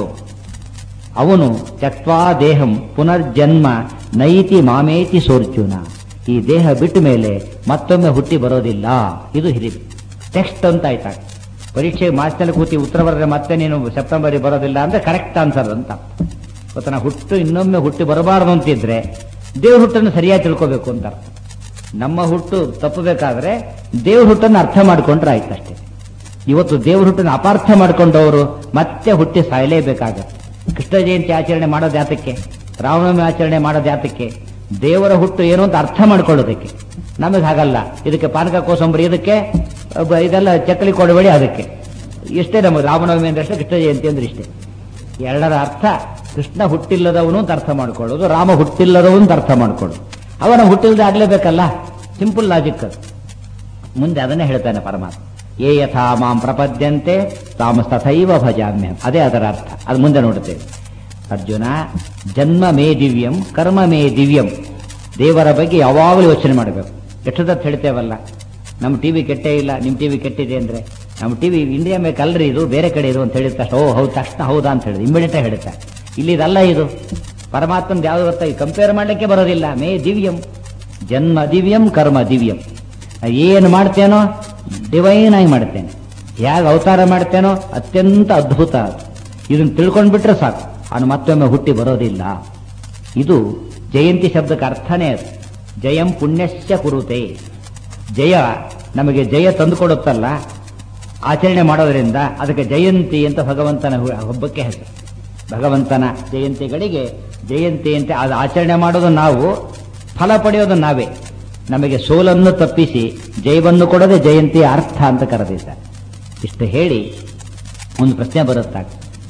Speaker 1: ಅವನು ತ್ಯಕ್ವಾ ದೇಹಂ ಪುನರ್ಜನ್ಮ ನೈತಿ ಮಾಮೇತಿ ಸೋರ್ಜುನ ಈ ದೇಹ ಬಿಟ್ಟ ಮೇಲೆ ಮತ್ತೊಮ್ಮೆ ಹುಟ್ಟಿ ಬರೋದಿಲ್ಲ ಇದು ಹಿರಿದು ಟೆಕ್ಸ್ಟ್ ಅಂತ ಆಯ್ತಾ ಪರೀಕ್ಷೆ ಮಾರ್ಚ್ನಲ್ಲಿ ಕೂತಿ ಉತ್ತರ ಬರೆದ್ರೆ ಮತ್ತೆ ನೀನು ಸೆಪ್ಟೆಂಬರಿಗೆ ಬರೋದಿಲ್ಲ ಅಂದ್ರೆ ಕರೆಕ್ಟ್ ಆನ್ಸರ್ ಅಂತ ಗೊತ್ತಾ ನಾ ಹುಟ್ಟು ಇನ್ನೊಮ್ಮೆ ಹುಟ್ಟಿ ಬರಬಾರದು ಅಂತಿದ್ರೆ ದೇವ್ರ ಹುಟ್ಟನ್ನು ಸರಿಯಾಗಿ ತಿಳ್ಕೋಬೇಕು ಅಂತ ಅರ್ಥ ನಮ್ಮ ಹುಟ್ಟು ತಪ್ಪಬೇಕಾದ್ರೆ ದೇವ್ರ ಹುಟ್ಟನ್ನು ಅರ್ಥ ಮಾಡ್ಕೊಂಡ್ರೆ ಆಯ್ತಷ್ಟೇ ಇವತ್ತು ದೇವ್ರ ಹುಟ್ಟನ್ನು ಅಪಾರ್ಥ ಮಾಡ್ಕೊಂಡವರು ಮತ್ತೆ ಹುಟ್ಟಿ ಸಾಯಲೇಬೇಕಾಗತ್ತೆ ಕೃಷ್ಣ ಜಯಂತಿ ಆಚರಣೆ ಮಾಡೋದು ಯಾತಕ್ಕೆ ರಾಮನವಮಿ ಆಚರಣೆ ಮಾಡೋದು ಯಾತಕ್ಕೆ ದೇವರ ಹುಟ್ಟು ಏನು ಅಂತ ಅರ್ಥ ಮಾಡ್ಕೊಳ್ಳೋದಕ್ಕೆ ನಮಗೆ ಹಾಗಲ್ಲ ಇದಕ್ಕೆ ಪಾನಕ ಕೋಸಂಬರಿ ಇದಕ್ಕೆ ಒಬ್ಬ ಇದೆಲ್ಲ ಚಕ್ಕಲಿ ಕೊಡಬೇಡಿ ಅದಕ್ಕೆ ಇಷ್ಟೇ ನಮಗೆ ರಾಮನವಮಿ ಅಂದ್ರೆ ಅಷ್ಟೇ ಕೃಷ್ಣ ಜಯಂತಿ ಅಂದ್ರೆ ಇಷ್ಟೇ ಎರಡರ ಅರ್ಥ ಕೃಷ್ಣ ಹುಟ್ಟಿಲ್ಲದವನು ಅಂತ ಅರ್ಥ ಮಾಡ್ಕೊಳ್ಳೋದು ರಾಮ ಹುಟ್ಟಿಲ್ಲದವನು ಅಂತ ಅರ್ಥ ಮಾಡ್ಕೊಳ್ಳೋದು ಅವನ ಹುಟ್ಟಿಲ್ಲದೆ ಆಗ್ಲೇಬೇಕಲ್ಲ ಸಿಂಪಲ್ ಲಾಜಿಕ್ ಅದು ಮುಂದೆ ಅದನ್ನೇ ಹೇಳ್ತಾನೆ ಪರಮಾತ್ಮ ಏ ಯಥಾ ಮಾಂ ಪ್ರಪದ್ಯಂತೆ ತಾಮಸ್ತಥೈವ ಭಜಾಮ್ಯ ಅದೇ ಅದರ ಅರ್ಥ ಅದು ಮುಂದೆ ನೋಡುತ್ತೇವೆ ಅರ್ಜುನ ಜನ್ಮ ಮೇ ದಿವ್ಯಂ ಕರ್ಮ ಮೇ ದಿವ್ಯಂ ದೇವರ ಬಗ್ಗೆ ಯಾವಾಗಲೂ ಯೋಚನೆ ಮಾಡಬೇಕು ಎಷ್ಟೊತ್ತ ಹೇಳ್ತೇವಲ್ಲ ನಮ್ಮ ಟಿವಿ ಕೆಟ್ಟೇ ಇಲ್ಲ ನಿಮ್ಮ ಟಿವಿ ಕೆಟ್ಟಿದೆ ಅಂದ್ರೆ ನಮ್ಮ ಟಿವಿ ಇಂಡಿಯಾ ಮೇಲೆ ಕಲ್ರಿ ಇದು ಬೇರೆ ಕಡೆ ಇದು ಅಂತ ಹೇಳಿದ ತಕ್ಷಣ ಓ ಹೌದು ತಕ್ಷಣ ಹೌದಾ ಅಂತ ಹೇಳಿದ್ರು ಇಮಿಡಿಯೇಟ್ ಹೇಳುತ್ತೆ ಇಲ್ಲಿ ಇದಲ್ಲ ಇದು ಪರಮಾತ್ಮನ ಯಾವ್ದು ಗೊತ್ತಾ ಕಂಪೇರ್ ಮಾಡ್ಲಿಕ್ಕೆ ಬರೋದಿಲ್ಲ ಮೇ ದಿವ್ಯಂ ಜನ್ಮ ದಿವ್ಯಂ ಕರ್ಮ ದಿವ್ಯಂ ಏನು ಮಾಡ್ತೇನೋ ಡಿವೈನ್ ಆಗಿ ಮಾಡ್ತೇನೆ ಹೇಗೆ ಅವತಾರ ಮಾಡ್ತೇನೋ ಅತ್ಯಂತ ಅದ್ಭುತ ಅದು ಇದನ್ನು ತಿಳ್ಕೊಂಡ್ಬಿಟ್ರೆ ಸಾಕು ಅವನು ಮತ್ತೊಮ್ಮೆ ಹುಟ್ಟಿ ಬರೋದಿಲ್ಲ ಇದು ಜಯಂತಿ ಶಬ್ದಕ್ಕೆ ಅರ್ಥನೇ ಅದು ಜಯಂ ಪುಣ್ಯಶ್ಚ ಕುರುತೆ ಜಯ ನಮಗೆ ಜಯ ತಂದುಕೊಡುತ್ತಲ್ಲ ಆಚರಣೆ ಮಾಡೋದ್ರಿಂದ ಅದಕ್ಕೆ ಜಯಂತಿ ಅಂತ ಭಗವಂತನ ಹು- ಹಬ್ಬಕ್ಕೆ ಹೆಸರು ಭಗವಂತನ ಜಯಂತಿಗಳಿಗೆ ಜಯಂತಿ ಅಂತ ಅದು ಆಚರಣೆ ಮಾಡೋದು ನಾವು ಫಲ ಪಡೆಯೋದು ನಾವೇ ನಮಗೆ ಸೋಲನ್ನು ತಪ್ಪಿಸಿ ಜಯವನ್ನು ಕೊಡದೆ ಜಯಂತಿಯ ಅರ್ಥ ಅಂತ ಕರೆದಿದ್ದಾರೆ ಇಷ್ಟು ಹೇಳಿ ಒಂದು ಪ್ರಶ್ನೆ ಬರುತ್ತಾ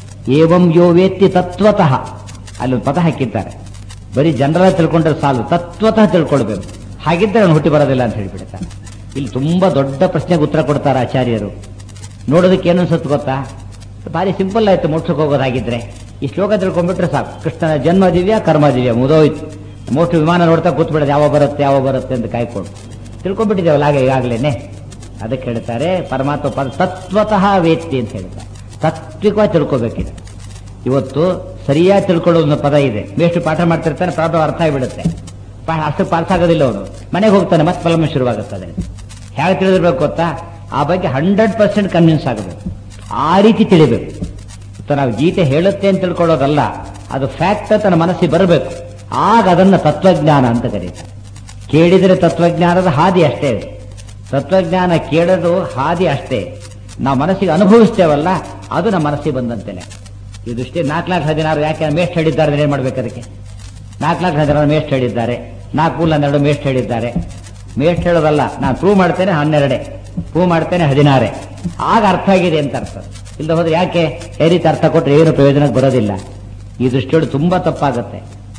Speaker 1: ಏವಂ ಯೋ ವೇತ್ತಿ ತತ್ವತಃ ಅಲ್ಲಿ ಒಂದು ಪದ ಹಾಕಿದ್ದಾರೆ ಬರೀ ಜನರ ತಿಳ್ಕೊಂಡ್ರೆ ಸಾಲು ತತ್ವತಃ ತಿಳ್ಕೊಳ್ಬೇಕು ಹಾಗಿದ್ದರೆ ಅವನು ಹುಟ್ಟಿ ಬರೋದಿಲ್ಲ ಅಂತ ಹೇಳಿಬಿಡ್ತಾನೆ ಇಲ್ಲಿ ತುಂಬಾ ದೊಡ್ಡ ಪ್ರಶ್ನೆಗೆ ಉತ್ತರ ಕೊಡ್ತಾರೆ ಆಚಾರ್ಯರು ನೋಡೋದಕ್ಕೆ ಏನು ಅನ್ಸುತ್ತೆ ಗೊತ್ತಾ ಭಾರಿ ಸಿಂಪಲ್ ಆಯ್ತು ಮೋಕ್ಷಕ್ಕೆ ಹೋಗೋದಾಗಿದ್ರೆ ಈ ಶ್ಲೋಕ ತಿಳ್ಕೊಂಡ್ಬಿಟ್ರೆ ಸಾಕು ಕೃಷ್ಣನ ಜನ್ಮ ದಿವ್ಯ ಕರ್ಮ ದಿವ್ಯ ಮುದೋಯ್ತು ಮೋಕ್ಷ ವಿಮಾನ ನೋಡ್ತಾ ಕೂತ್ಬಿಡೋದು ಯಾವ ಬರುತ್ತೆ ಯಾವ ಬರುತ್ತೆ ಅಂತ ಕಾಯ್ಕೊಂಡು ತಿಳ್ಕೊಂಡ್ಬಿಟ್ಟಿದ್ದೇವಲ್ಲ ಹಾಗೆ ಈಗಾಗಲೇನೆ ಅದಕ್ಕೆ ಹೇಳ್ತಾರೆ ಪರಮಾತ್ಮ ಪದ ತತ್ವತಃ ವೇತ್ತಿ ಅಂತ ಹೇಳ್ತಾರೆ ತಾತ್ವಿಕವಾಗಿ ತಿಳ್ಕೊಬೇಕಿದೆ ಇವತ್ತು ಸರಿಯಾಗಿ ತಿಳ್ಕೊಳ್ಳೋದು ಒಂದು ಪದ ಇದೆ ಮೇಷ್ಟು ಪಾಠ ಮಾಡ್ತಿರ್ತಾನೆ ಪ್ರಾಬ್ಲಮ್ ಅರ್ಥ ಆಗಿಬಿಡುತ್ತೆ ಪಾ- ಅಷ್ಟು ಪಾಠ ಆಗೋದಿಲ್ಲ ಅವನು ಮನೆಗೆ ಹೋಗ್ತಾನೆ ಮತ್ತೆ ಫಲಮ ಶುರುವಾಗುತ್ತದೆ ಹೇಗೆ ತಿಳಿದಿರ್ಬೇಕು ಗೊತ್ತಾ ಆ ಬಗ್ಗೆ ಹಂಡ್ರೆಡ್ ಪರ್ಸೆಂಟ್ ಕನ್ವಿನ್ಸ್ ಆಗಬೇಕು ಆ ರೀತಿ ತಿಳಿಬೇಕು ಇವತ್ತು ನಾವು ಗೀತೆ ಹೇಳುತ್ತೆ ಅಂತ ತಿಳ್ಕೊಳ್ಳೋದಲ್ಲ ಅದು ಫ್ಯಾಕ್ಟ್ ತನ್ನ ಮನಸ್ಸಿಗೆ ಬರಬೇಕು ಆಗ ಅದನ್ನ ತತ್ವಜ್ಞಾನ ಅಂತ ಕರೀತಾರೆ ಕೇಳಿದರೆ ತತ್ವಜ್ಞಾನದ ಹಾದಿ ಅಷ್ಟೇ ಅದು. ತತ್ವಜ್ಞಾನ ಕೇಳೋದು ಹಾದಿ ಅಷ್ಟೇ ನಾವು ಮನಸ್ಸಿಗೆ ಅನುಭವಿಸ್ತೇವಲ್ಲ ಅದು ನಮ್ಮ ಮನಸ್ಸಿಗೆ ಬಂದಂತೆಲೆ ಈ ದೃಷ್ಟಿ ನಾಲ್ಕು ನಾಲ್ಕು ಹದಿನಾರು ಯಾಕೆ ಮೇಸ್ಟ್ ಹೇಳಿದ್ದಾರೆ ಅಂದ್ರೆ ಏನ್ ಮಾಡ್ಬೇಕು ಅದಕ್ಕೆ ನಾಲ್ಕು ನಾಲ್ಕು ಹದಿನಾರು ಮೇಸ್ಟ್ ಹೇಳಿದ್ದಾರೆ ನಾಲ್ಕು ಮೂಲ ಹನ್ನೆರಡು ಮೇಸ್ಟ್ ಹೇಳಿದ್ದಾರೆ ಮೇಸ್ಟ್ ಹೇಳೋದಲ್ಲ ನಾನು ಪ್ರೂವ್ ಮಾಡ್ತೇನೆ ಹನ್ನೆರಡೆ ಪ್ರೂವ್ ಮಾಡ್ತೇನೆ ಹದಿನಾರೇ ಆಗ ಅರ್ಥ ಆಗಿದೆ ಅಂತ ಅರ್ಥ ಇಲ್ಲದ ಹೋದ್ರೆ ಯಾಕೆ ಈ ರೀತಿ ಅರ್ಥ ಕೊಟ್ಟರೆ ಏನು ಪ್ರಯೋಜನಕ್ಕೆ ಬರೋದಿಲ್ಲ ಈ ದೃಷ್ಟಿಯೋಡು ತುಂಬಾ ತಪ್ಪಾಗುತ್ತೆ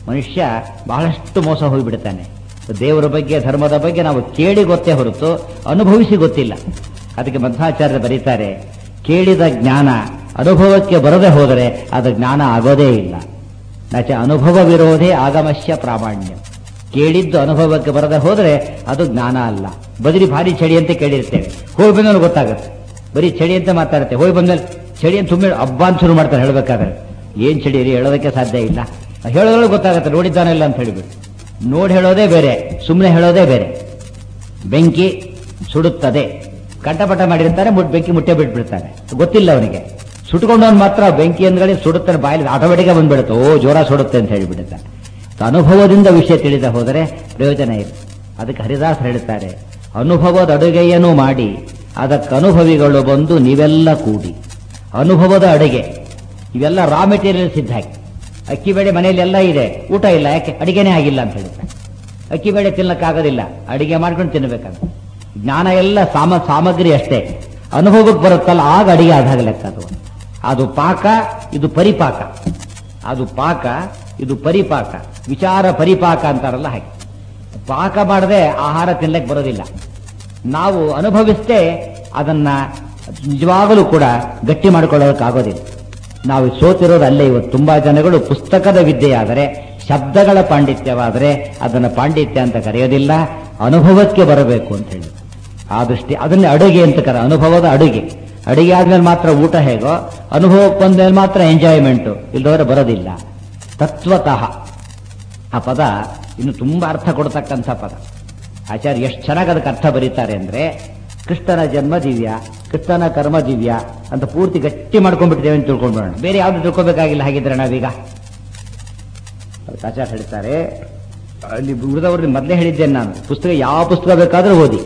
Speaker 1: ಮನುಷ್ಯ ಬಹಳಷ್ಟು ಮೋಸ ಹೋಗಿಬಿಡ್ತಾನೆ ದೇವರ ಬಗ್ಗೆ ಧರ್ಮದ ಬಗ್ಗೆ ನಾವು ಕೇಳಿ ಗೊತ್ತೇ ಹೊರತು ಅನುಭವಿಸಿ ಗೊತ್ತಿಲ್ಲ ಅದಕ್ಕೆ ಮಧ್ವಾಚಾರ್ಯರು ಬರೀತಾರೆ ಕೇಳಿದ ಜ್ಞಾನ ಅನುಭವಕ್ಕೆ ಬರದೆ ಹೋದರೆ ಅದು ಜ್ಞಾನ ಆಗೋದೇ ಇಲ್ಲ ನಚ ಅನುಭವ ವಿರೋಧೇ ಆಗಮಶ್ಯ ಪ್ರಾಮಾಣ್ಯ ಕೇಳಿದ್ದು ಅನುಭವಕ್ಕೆ ಬರದೆ ಹೋದರೆ ಅದು ಜ್ಞಾನ ಅಲ್ಲ ಬದಲಿ ಭಾರಿ ಚಳಿ ಅಂತ ಕೇಳಿರ್ತೇವೆ ಹೋಗಿ ಬಂದವನು ಗೊತ್ತಾಗುತ್ತೆ ಬರೀ ಚಳಿ ಅಂತ ಮಾತಾಡುತ್ತೆ ಹೋಗಿ ಬಂದ್ಮೇಲೆ ಚಳಿ ಅಂತ ತುಂಬ ಹಬ್ಬ ಅಂತ ಶುರು ಮಾಡ್ತಾರೆ ಹೇಳ್ಬೇಕಾದ್ರೆ ಏನ್ ಚಳಿ ರೀ ಹೇಳೋದಕ್ಕೆ ಸಾಧ್ಯ ಇಲ್ಲ ಹೇಳೋದ್ರಲ್ಲಿ ಗೊತ್ತಾಗುತ್ತೆ ನೋಡಿದ್ದಾನಿಲ್ಲ ಅಂತ ಹೇಳಿಬಿಟ್ಟು ನೋಡಿ ಹೇಳೋದೇ ಬೇರೆ ಸುಮ್ಮನೆ ಹೇಳೋದೇ ಬೇರೆ ಬೆಂಕಿ ಸುಡುತ್ತದೆ ಕಂಠಪಟ ಮಾಡಿರ್ತಾರೆ ಮುಟ್ ಬೆಂಕಿ ಮುಟ್ಟೆ ಬಿಟ್ಬಿಡ್ತಾನೆ ಗೊತ್ತಿಲ್ಲ ಅವನಿಗೆ ಸುಟ್ಕೊಂಡವನು ಮಾತ್ರ ಬೆಂಕಿ ಅಂದ್ಗಡೆ ಸುಡುತ್ತಾನೆ ಬಾಯಲ್ಲಿ ಆಟೋಮೆಟಿಕ್ ಬಂದ್ಬಿಡುತ್ತೆ ಓ ಜೋರ ಸುಡುತ್ತೆ ಅಂತ ಹೇಳಿಬಿಡುತ್ತೆ ಅನುಭವದಿಂದ ವಿಷಯ ತಿಳಿದ ಹೋದರೆ ಪ್ರಯೋಜನ ಇಲ್ಲ ಅದಕ್ಕೆ ಹರಿದಾಸ್ ಹೇಳ್ತಾರೆ ಅನುಭವದ ಅಡುಗೆಯನ್ನು ಮಾಡಿ ಅದಕ್ಕೆ ಅನುಭವಿಗಳು ಬಂದು ನೀವೆಲ್ಲ ಕೂಡಿ ಅನುಭವದ ಅಡುಗೆ ಇವೆಲ್ಲ ರಾ ಮೆಟೀರಿಯಲ್ಸ್ ಇದ್ದ ಹಾಗೆ ಅಕ್ಕಿ ಬೇಳೆ ಮನೆಯಲ್ಲಿ ಎಲ್ಲ ಇದೆ ಊಟ ಇಲ್ಲ ಯಾಕೆ ಅಡಿಗೆನೇ ಆಗಿಲ್ಲ ಅಂತ ಹೇಳ್ತಾರೆ ಅಕ್ಕಿ ಬೇಳೆ ತಿನ್ನಕ್ಕಾಗೋದಿಲ್ಲ ಅಡಿಗೆ ಮಾಡ್ಕೊಂಡು ತಿನ್ನಬೇಕಾಗುತ್ತೆ ಜ್ಞಾನ ಎಲ್ಲ ಸಾಮ ಸಾಮಗ್ರಿ ಅಷ್ಟೇ ಅನುಭವಕ್ಕೆ ಬರುತ್ತಲ್ಲ ಆಗ ಅಡಿಗೆ ಆದಾಗ ಲೆಕ್ಕ ಅದು ಅದು ಪಾಕ ಇದು ಪರಿಪಾಕ ಅದು ಪಾಕ ಇದು ಪರಿಪಾಕ ವಿಚಾರ ಪರಿಪಾಕ ಅಂತಾರಲ್ಲ ಹಾಗೆ ಪಾಕ ಮಾಡದೆ ಆಹಾರ ತಿನ್ಲಕ್ಕೆ ಬರೋದಿಲ್ಲ ನಾವು ಅನುಭವಿಸ್ತೇ ಅದನ್ನ ನಿಜವಾಗಲೂ ಕೂಡ ಗಟ್ಟಿ ಮಾಡ್ಕೊಳ್ಳೋದಕ್ಕಾಗೋದಿಲ್ಲ ನಾವು ಸೋತಿರೋದು ಅಲ್ಲೇ ಇವತ್ತು ತುಂಬಾ ಜನಗಳು ಪುಸ್ತಕದ ವಿದ್ಯೆಯಾದರೆ ಶಬ್ದಗಳ ಪಾಂಡಿತ್ಯವಾದರೆ ಅದನ್ನು ಪಾಂಡಿತ್ಯ ಅಂತ ಕರೆಯೋದಿಲ್ಲ ಅನುಭವಕ್ಕೆ ಬರಬೇಕು ಅಂತ ಹೇಳಿ ಆ ದೃಷ್ಟಿ ಅದನ್ನೇ ಅಡುಗೆ ಅಂತ ಕರ ಅನುಭವದ ಅಡುಗೆ ಅಡುಗೆ ಆದ್ಮೇಲೆ ಮಾತ್ರ ಊಟ ಹೇಗೋ ಅನುಭವಕ್ಕೆ ಬಂದ್ಮೇಲೆ ಮಾತ್ರ ಎಂಜಾಯ್ಮೆಂಟು ಇಲ್ಲದವರೆ ಬರೋದಿಲ್ಲ ತತ್ವತಃ ಆ ಪದ ಇನ್ನು ತುಂಬಾ ಅರ್ಥ ಕೊಡ್ತಕ್ಕಂಥ ಪದ ಆಚಾರ್ಯ ಎಷ್ಟು ಚೆನ್ನಾಗಿ ಅದಕ್ಕೆ ಅರ್ಥ ಬರೀತಾರೆ ಅಂದ್ರೆ ಕೃಷ್ಣನ ಜನ್ಮ ದಿವ್ಯ ಕೃಷ್ಣನ ಕರ್ಮ ದಿವ್ಯ ಅಂತ ಪೂರ್ತಿ ಗಟ್ಟಿ ಮಾಡ್ಕೊಂಡ್ಬಿಟ್ಟಿದ್ದೇವೆ ಅಂತ ತಿಳ್ಕೊಂಡ್ಬಿಡೋಣ ಬೇರೆ ಯಾವ್ದು ತಿಳ್ಕೊಬೇಕಾಗಿಲ್ಲ ಹಾಗಿದ್ರೆ ನಾವೀಗ ಅದಕ್ಕೆ ಆಚಾರ್ಯ ಹೇಳ್ತಾರೆ ಅಲ್ಲಿ ಉಳಿದವ್ರಿಗೆ ಮೊದಲೇ ಹೇಳಿದ್ದೇನೆ ನಾನು ಪುಸ್ತಕ ಯಾವ ಪುಸ್ತಕ ಬೇಕಾದ್ರೂ ಓದಿ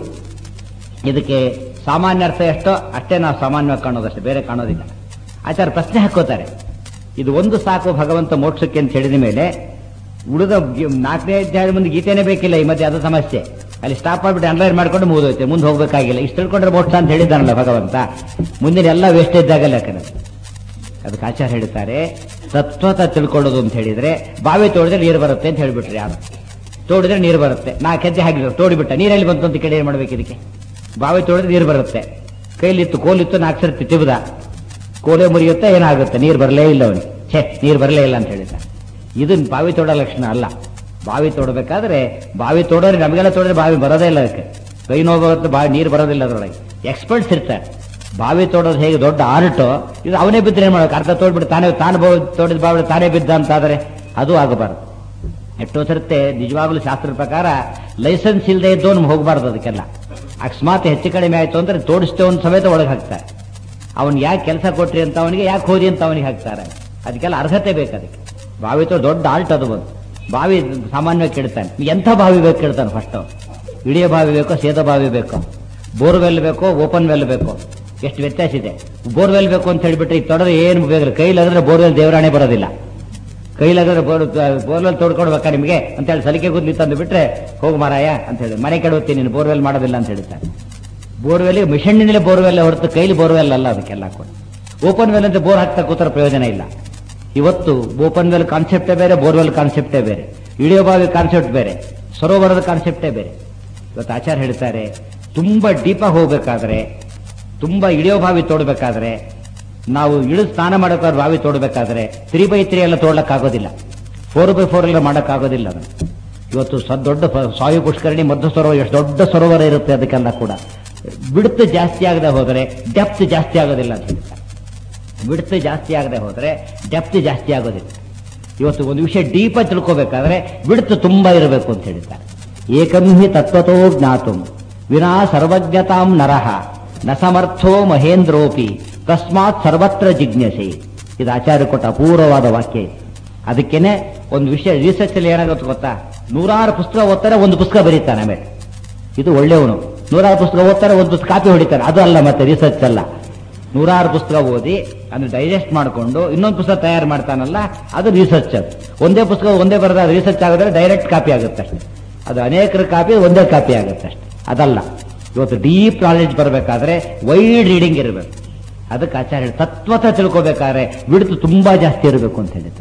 Speaker 1: ಇದಕ್ಕೆ ಸಾಮಾನ್ಯ ಅರ್ಥ ಎಷ್ಟೋ ಅಷ್ಟೇ ನಾವು ಸಾಮಾನ್ಯವಾಗಿ ಕಾಣೋದಷ್ಟೇ ಬೇರೆ ಕಾಣೋದಿಲ್ಲ ಆಚಾರ್ಯ ಪ್ರಶ್ನೆ ಹಾಕೋತಾರೆ ಇದು ಒಂದು ಸಾಕು ಭಗವಂತ ಮೋಕ್ಷಕ್ಕೆ ಅಂತ ಹೇಳಿದ ಮೇಲೆ ಉಳಿದ ಗಿ- ನಾಲ್ಕನೇ ಅಧ್ಯಾಯದ ಮುಂದೆ ಗೀತೆನೇ ಬೇಕಿಲ್ಲ ಈ ಮಧ್ಯೆ ಅದು ಸಮಸ್ಯೆ ಅಲ್ಲಿ ಸ್ಟಾಪ್ ಮಾಡ್ಬಿಟ್ಟು ಅನ್ಲೈನ್ ಮಾಡ್ಕೊಂಡು ಮುಗಿದೋಯ್ತೆ ಮುಂದೆ ಹೋಗ್ಬೇಕಾಗಿಲ್ಲ ಇಷ್ಟು ತಿಳ್ಕೊಂಡ್ರೆ ಮೋಕ್ಷ ಅಂತ ಹೇಳಿದ್ದಾನಲ್ಲ ಭಗವಂತ ಮುಂದಿನ ಎಲ್ಲ ವೇಸ್ಟೇಜ್ ಆಗಲ್ಲ ಯಾಕಂದ್ರೆ ಅದಕ್ಕೆ ಆಚಾರ್ಯ ಹೇಳ್ತಾರೆ ತತ್ವತ ತಿಳ್ಕೊಳ್ಳೋದು ಅಂತ ಹೇಳಿದ್ರೆ ಬಾವಿ ತೋಡಿದ್ರೆ ನೀರು ಬರುತ್ತೆ ಅಂತ ಹೇಳ್ಬಿಟ್ರಿ ಯಾರು ತೋಡಿದ್ರೆ ನೀರು ಬರುತ್ತೆ ನಾಲ್ಕು ಹೆಜ್ಜೆ ಹಾಕಿದ್ರು ತೋಡಿಬಿಟ್ಟ ನೀರಲ್ಲಿ ಬಂತು ಅಂತ ಕಡೆ ಏನ್ ಮಾಡ್ಬೇಕು ಇದಕ್ಕೆ ಬಾವಿ ತೋಡಿದ್ರೆ ನೀರು ಬರುತ್ತೆ ಕೈಲಿತ್ತು ಕೋಲಿತ್ತು ನಾಲ್ಕು ಸರ್ತಿ ತಿವಿದ ಕೋಲೆ ಮುರಿಯುತ್ತೆ ಏನಾಗುತ್ತೆ ನೀರು ಬರಲೇ ಇಲ್ಲ ಅವನಿಗೆ ಛೇ ನೀರು ಬರಲೇ ಇಲ್ಲ ಅಂತ ಹೇಳಿದ ಇದು ಬಾವಿ ತೋಡೋ ಲಕ್ಷಣ ಅಲ್ಲ ಬಾವಿ ತೋಡಬೇಕಾದ್ರೆ ಬಾವಿ ತೋಡೋದ್ರೆ ನಮಗೆಲ್ಲ ತೋಡಿದ್ರೆ ಬಾವಿ ಬರೋದೇ ಇಲ್ಲ ಅದಕ್ಕೆ ಕೈ ನೋವು ಬರುತ್ತೆ ಬಾವಿ ನೀರು ಬರೋದಿಲ್ಲ ಅದರೊಳಗೆ ಎಕ್ಸ್ಪರ್ಟ್ಸ್ ಇರ್ತಾರೆ ಬಾವಿ ತೋಡೋದು ಹೇಗೆ ದೊಡ್ಡ ಆರ್ಟು ಇದು ಅವನೇ ಬಿದ್ದರೆ ಏನ್ ಮಾಡ್ಬೇಕು ಅರ್ಧ ತೋಡ್ಬಿಟ್ಟು ತಾನೇ ತಾನು ಬಾವಿ ತೋಡಿದ ಬಾವಿ ತಾನೇ ಬಿದ್ದ ಅಂತಾದರೆ ಅದು ಆಗಬಾರದು ಎಷ್ಟೋ ಸರ್ತೆ ನಿಜವಾಗ್ಲೂ ಶಾಸ್ತ್ರದ ಪ್ರಕಾರ ಲೈಸೆನ್ಸ್ ಇಲ್ಲದೆ ಇದ್ದವನು ಹೋಗಬಾರ್ದು ಅದಕ್ಕೆಲ್ಲ ಅಕಸ್ಮಾತ್ ಹೆಚ್ಚು ಕಡಿಮೆ ಆಯ್ತು ಅಂದ್ರೆ ತೋಡಿಸ್ತೇವನ್ ಸಮೇತ ಒಳಗೆ ಹಾಕ್ತಾರೆ ಅವನ್ ಯಾಕೆ ಕೆಲಸ ಕೊಟ್ರಿ ಅಂತ ಅವನಿಗೆ ಯಾಕೆ ಹೋದಿ ಅಂತ ಅವನಿಗೆ ಹಾಕ್ತಾರೆ ಅದಕ್ಕೆಲ್ಲ ಅರ್ಹತೆ ಬೇಕು ಅದಕ್ಕೆ ಬಾವಿ ತೋ ದೊಡ್ಡ ಆಲ್ಟ್ ಅದು ಬಂದು ಬಾವಿ ಸಾಮಾನ್ಯವಾಗಿ ಕೆಡ್ತಾನೆ ಎಂಥ ಬಾವಿ ಬೇಕು ಕೇಳ್ತಾನೆ ಫಸ್ಟ್ ಇಳಿಯ ಬಾವಿ ಬೇಕೋ ಸೇದ ಬಾವಿ ಬೇಕೋ ಬೋರ್ವೆಲ್ ಬೇಕೋ ಓಪನ್ ವೆಲ್ ಬೇಕೋ ಎಷ್ಟು ವ್ಯತ್ಯಾಸ ಇದೆ ಬೋರ್ವೆಲ್ ಬೇಕು ಅಂತ ಹೇಳ್ಬಿಟ್ರೆ ಈಗ ತೊಡದ್ರೆ ಏನು ಬೇಕು ಕೈಲಾದ್ರೆ ಬೋರ್ವೆಲ್ ದೇವರಾಣೆ ಬರೋದಿಲ್ಲ ಕೈಲಾದ್ರೆ ಬೋರ್ ಬೋರ್ವೆಲ್ ತೋಡ್ಕೊಡ್ಬೇಕಾ ನಿಮಗೆ ಅಂತ ಹೇಳಿ ಸಲಿಕೆ ಗುದ್ಲಿ ತಂದು ಬಿಟ್ರೆ ಹೋಗು ಮಾರಾಯ ಅಂತ ಹೇಳಿ ಮನೆ ಕೆಡುತ್ತೀನಿ ನೀನು ಬೋರ್ವೆಲ್ ಮಾಡೋದಿಲ್ಲ ಅಂತ ಹೇಳ್ತಾರೆ ಬೋರ್ವೆಲ್ ಮಿಷನ್ನಿನಲ್ಲೇ ಬೋರ್ವೆಲ್ ಹೊರತು ಕೈಲಿ ಬೋರ್ವೆಲ್ ಅಲ್ಲ ಅದಕ್ಕೆಲ್ಲ ಕೂಡ ಓಪನ್ ವೆಲ್ ಅಂತ ಬೋರ್ ಹಾಕ್ತಾ ಕೂತರ ಪ್ರಯೋಜನ ಇಲ್ಲ ಇವತ್ತು ಓಪನ್ ವೆಲ್ ಕಾನ್ಸೆಪ್ಟೇ ಬೇರೆ ಬೋರ್ವೆಲ್ ಕಾನ್ಸೆಪ್ಟೇ ಬೇರೆ ಇಳಿಯೋ ಬಾವಿ ಕಾನ್ಸೆಪ್ಟ್ ಬೇರೆ ಸರೋವರದ ಕಾನ್ಸೆಪ್ಟೇ ಬೇರೆ ಇವತ್ತು ಆಚಾರ್ಯ ಹೇಳ್ತಾರೆ ತುಂಬಾ ಡೀಪಾಗಿ ಹೋಗ್ಬೇಕಾದ್ರೆ ತುಂಬಾ ಇಳಿಯೋ ಬಾವಿ ತೋಡ್ಬೇಕಾದ್ರೆ ನಾವು ಇಳಿದು ಸ್ನಾನ ಮಾಡೋಕ್ಕಾದ್ರೆ ಬಾವಿ ತೋಡ್ಬೇಕಾದ್ರೆ ತ್ರೀ ಬೈ ತ್ರೀ ಎಲ್ಲ ತೋಡ್ಲಕ್ಕಾಗೋದಿಲ್ಲ ಫೋರ್ ಬೈ ಫೋರ್ ಎಲ್ಲ ಮಾಡೋಕ್ಕಾಗೋದಿಲ್ಲ ಅದನ್ನು ಇವತ್ತು ಸ ದೊಡ್ಡ ಪ- ಸಾಯು ಪುಷ್ಕರಣಿ ಮಧ್ಯ ಸರೋವರ ಎಷ್ಟು ದೊಡ್ಡ ಸರೋವರ ಇರುತ್ತೆ ಅದಕ್ಕೆಲ್ಲ ಕೂಡ ಬಿಡುತ್ತು ಜಾಸ್ತಿ ಆಗದೆ ಹೋದರೆ ಡೆಪ್ತ್ ಜಾಸ್ತಿ ಆಗೋದಿಲ್ಲ ಅಂತ ಹೇಳ್ತಾರೆ ಬಿಡುತ್ತು ಜಾಸ್ತಿ ಆಗದೆ ಹೋದರೆ ಡೆಪ್ತ್ ಜಾಸ್ತಿ ಆಗೋದಿಲ್ಲ ಇವತ್ತು ಒಂದು ವಿಷಯ ಡೀಪಾಗಿ ತಿಳ್ಕೋಬೇಕಾದ್ರೆ ಬಿಡುತ್ತು ತುಂಬಾ ಇರಬೇಕು ಅಂತ ಹೇಳ್ತಾರೆ ಏಕಂ ಹಿ ತತ್ವತೋ ಜ್ಞಾತು ವಿನಾ ಸರ್ವಜ್ಞತಾಂ ನರಹ ನ ಸಮರ್ಥೋ ಮಹೇಂದ್ರೋಪಿ ತಸ್ಮಾತ್ ಸರ್ವತ್ರ ಜಿಜ್ಞಾಸೆ ಇದು ಆಚಾರ್ಯ ಕೊಟ್ಟ ಅಪೂರ್ವವಾದ ವಾಕ್ಯ ಇದು ಅದಕ್ಕೇನೆ ಒಂದು ವಿಷಯ ರಿಸರ್ಚ್ ಅಲ್ಲಿ ಏನಾಗುತ್ತೆ ಗೊತ್ತಾ ನೂರಾರು ಪುಸ್ತಕ ಓದ್ತಾರೆ ಒಂದು ಪುಸ್ತಕ ಬರೀತಾನೆ ಆಮೇಲೆ ಇದು ಒಳ್ಳೆಯವನು ನೂರಾರು ಪುಸ್ತಕ ಓದ್ತಾರೆ ಒಂದು ಪುಸ್ತಕ ಕಾಪಿ ಹೊಡಿತಾರೆ ಅದು ಅಲ್ಲ ಮತ್ತೆ ರಿಸರ್ಚ್ ಅಲ್ಲ ನೂರಾರು ಪುಸ್ತಕ ಓದಿ ಅಂದ್ರೆ ಡೈಜೆಸ್ಟ್ ಮಾಡಿಕೊಂಡು ಇನ್ನೊಂದು ಪುಸ್ತಕ ತಯಾರು ಮಾಡ್ತಾನಲ್ಲ ಅದು ರಿಸರ್ಚ್ ಅದು ಒಂದೇ ಪುಸ್ತಕ ಒಂದೇ ಬರೆದ ರಿಸರ್ಚ್ ಆಗಿದ್ರೆ ಡೈರೆಕ್ಟ್ ಕಾಪಿ ಆಗುತ್ತೆ ಅಷ್ಟೇ ಅದು ಅನೇಕರ ಕಾಪಿ ಒಂದೇ ಕಾಪಿ ಆಗುತ್ತೆ ಅಷ್ಟೇ ಅದಲ್ಲ ಇವತ್ತು ಡೀಪ್ ನಾಲೆಜ್ ಬರಬೇಕಾದ್ರೆ ವೈಡ್ ರೀಡಿಂಗ್ ಇರಬೇಕು ಅದಕ್ಕೆ ಆಚಾರ್ಯ ತತ್ವತ ತಿಳ್ಕೋಬೇಕಾದ್ರೆ ಬಿಡುತ್ತು ತುಂಬಾ ಜಾಸ್ತಿ ಇರಬೇಕು ಅಂತ ಹೇಳಿದ್ದಾರೆ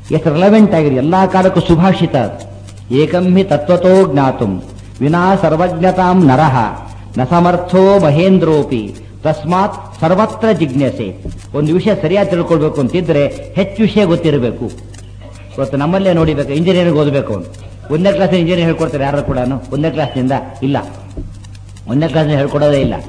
Speaker 1: ಎಷ್ಟು ರಿಲವೆಂಟ್ ಆಗಿದೆ ಎಲ್ಲಾ ಕಾಲಕ್ಕೂ ಸುಭಾಷಿತ ಅದು ಏಕಂ ಹಿ ತತ್ವತೋ ಜ್ಞಾತುಂ ವಿನಾ ಸರ್ವಜ್ಞತಾಂ ನರಹ ನ ಸಮರ್ಥೋ ಮಹೇಂದ್ರೋಪಿ ತಸ್ಮಾತ್ ಸರ್ವತ್ರ ಜಿಜ್ಞಾಸೆ ಒಂದು ವಿಷಯ ಸರಿಯಾಗಿ ತಿಳ್ಕೊಳ್ಬೇಕು ಅಂತಿದ್ರೆ ಹೆಚ್ಚು ವಿಷಯ ಗೊತ್ತಿರಬೇಕು ಇವತ್ತು ನಮ್ಮಲ್ಲೇ ನೋಡಿಬೇಕು ಇಂಜಿನಿಯರಿಂಗ್ ಓದಬೇಕು ಅವನು ಒಂದನೇ ಕ್ಲಾಸ್ ಇಂಜಿನಿಯರ್ ಹೇಳ್ಕೊಡ್ತಾರೆ ಯಾರು ಕೂಡ ಒಂದನೇ ಕ್ಲಾಸ್ನಿಂದ ಇಲ್ಲ ಒಂದನೇ ಕ್ಲಾಸ್ ಹೇಳ್ಕೊಡೋದೇ ಇಲ್ಲ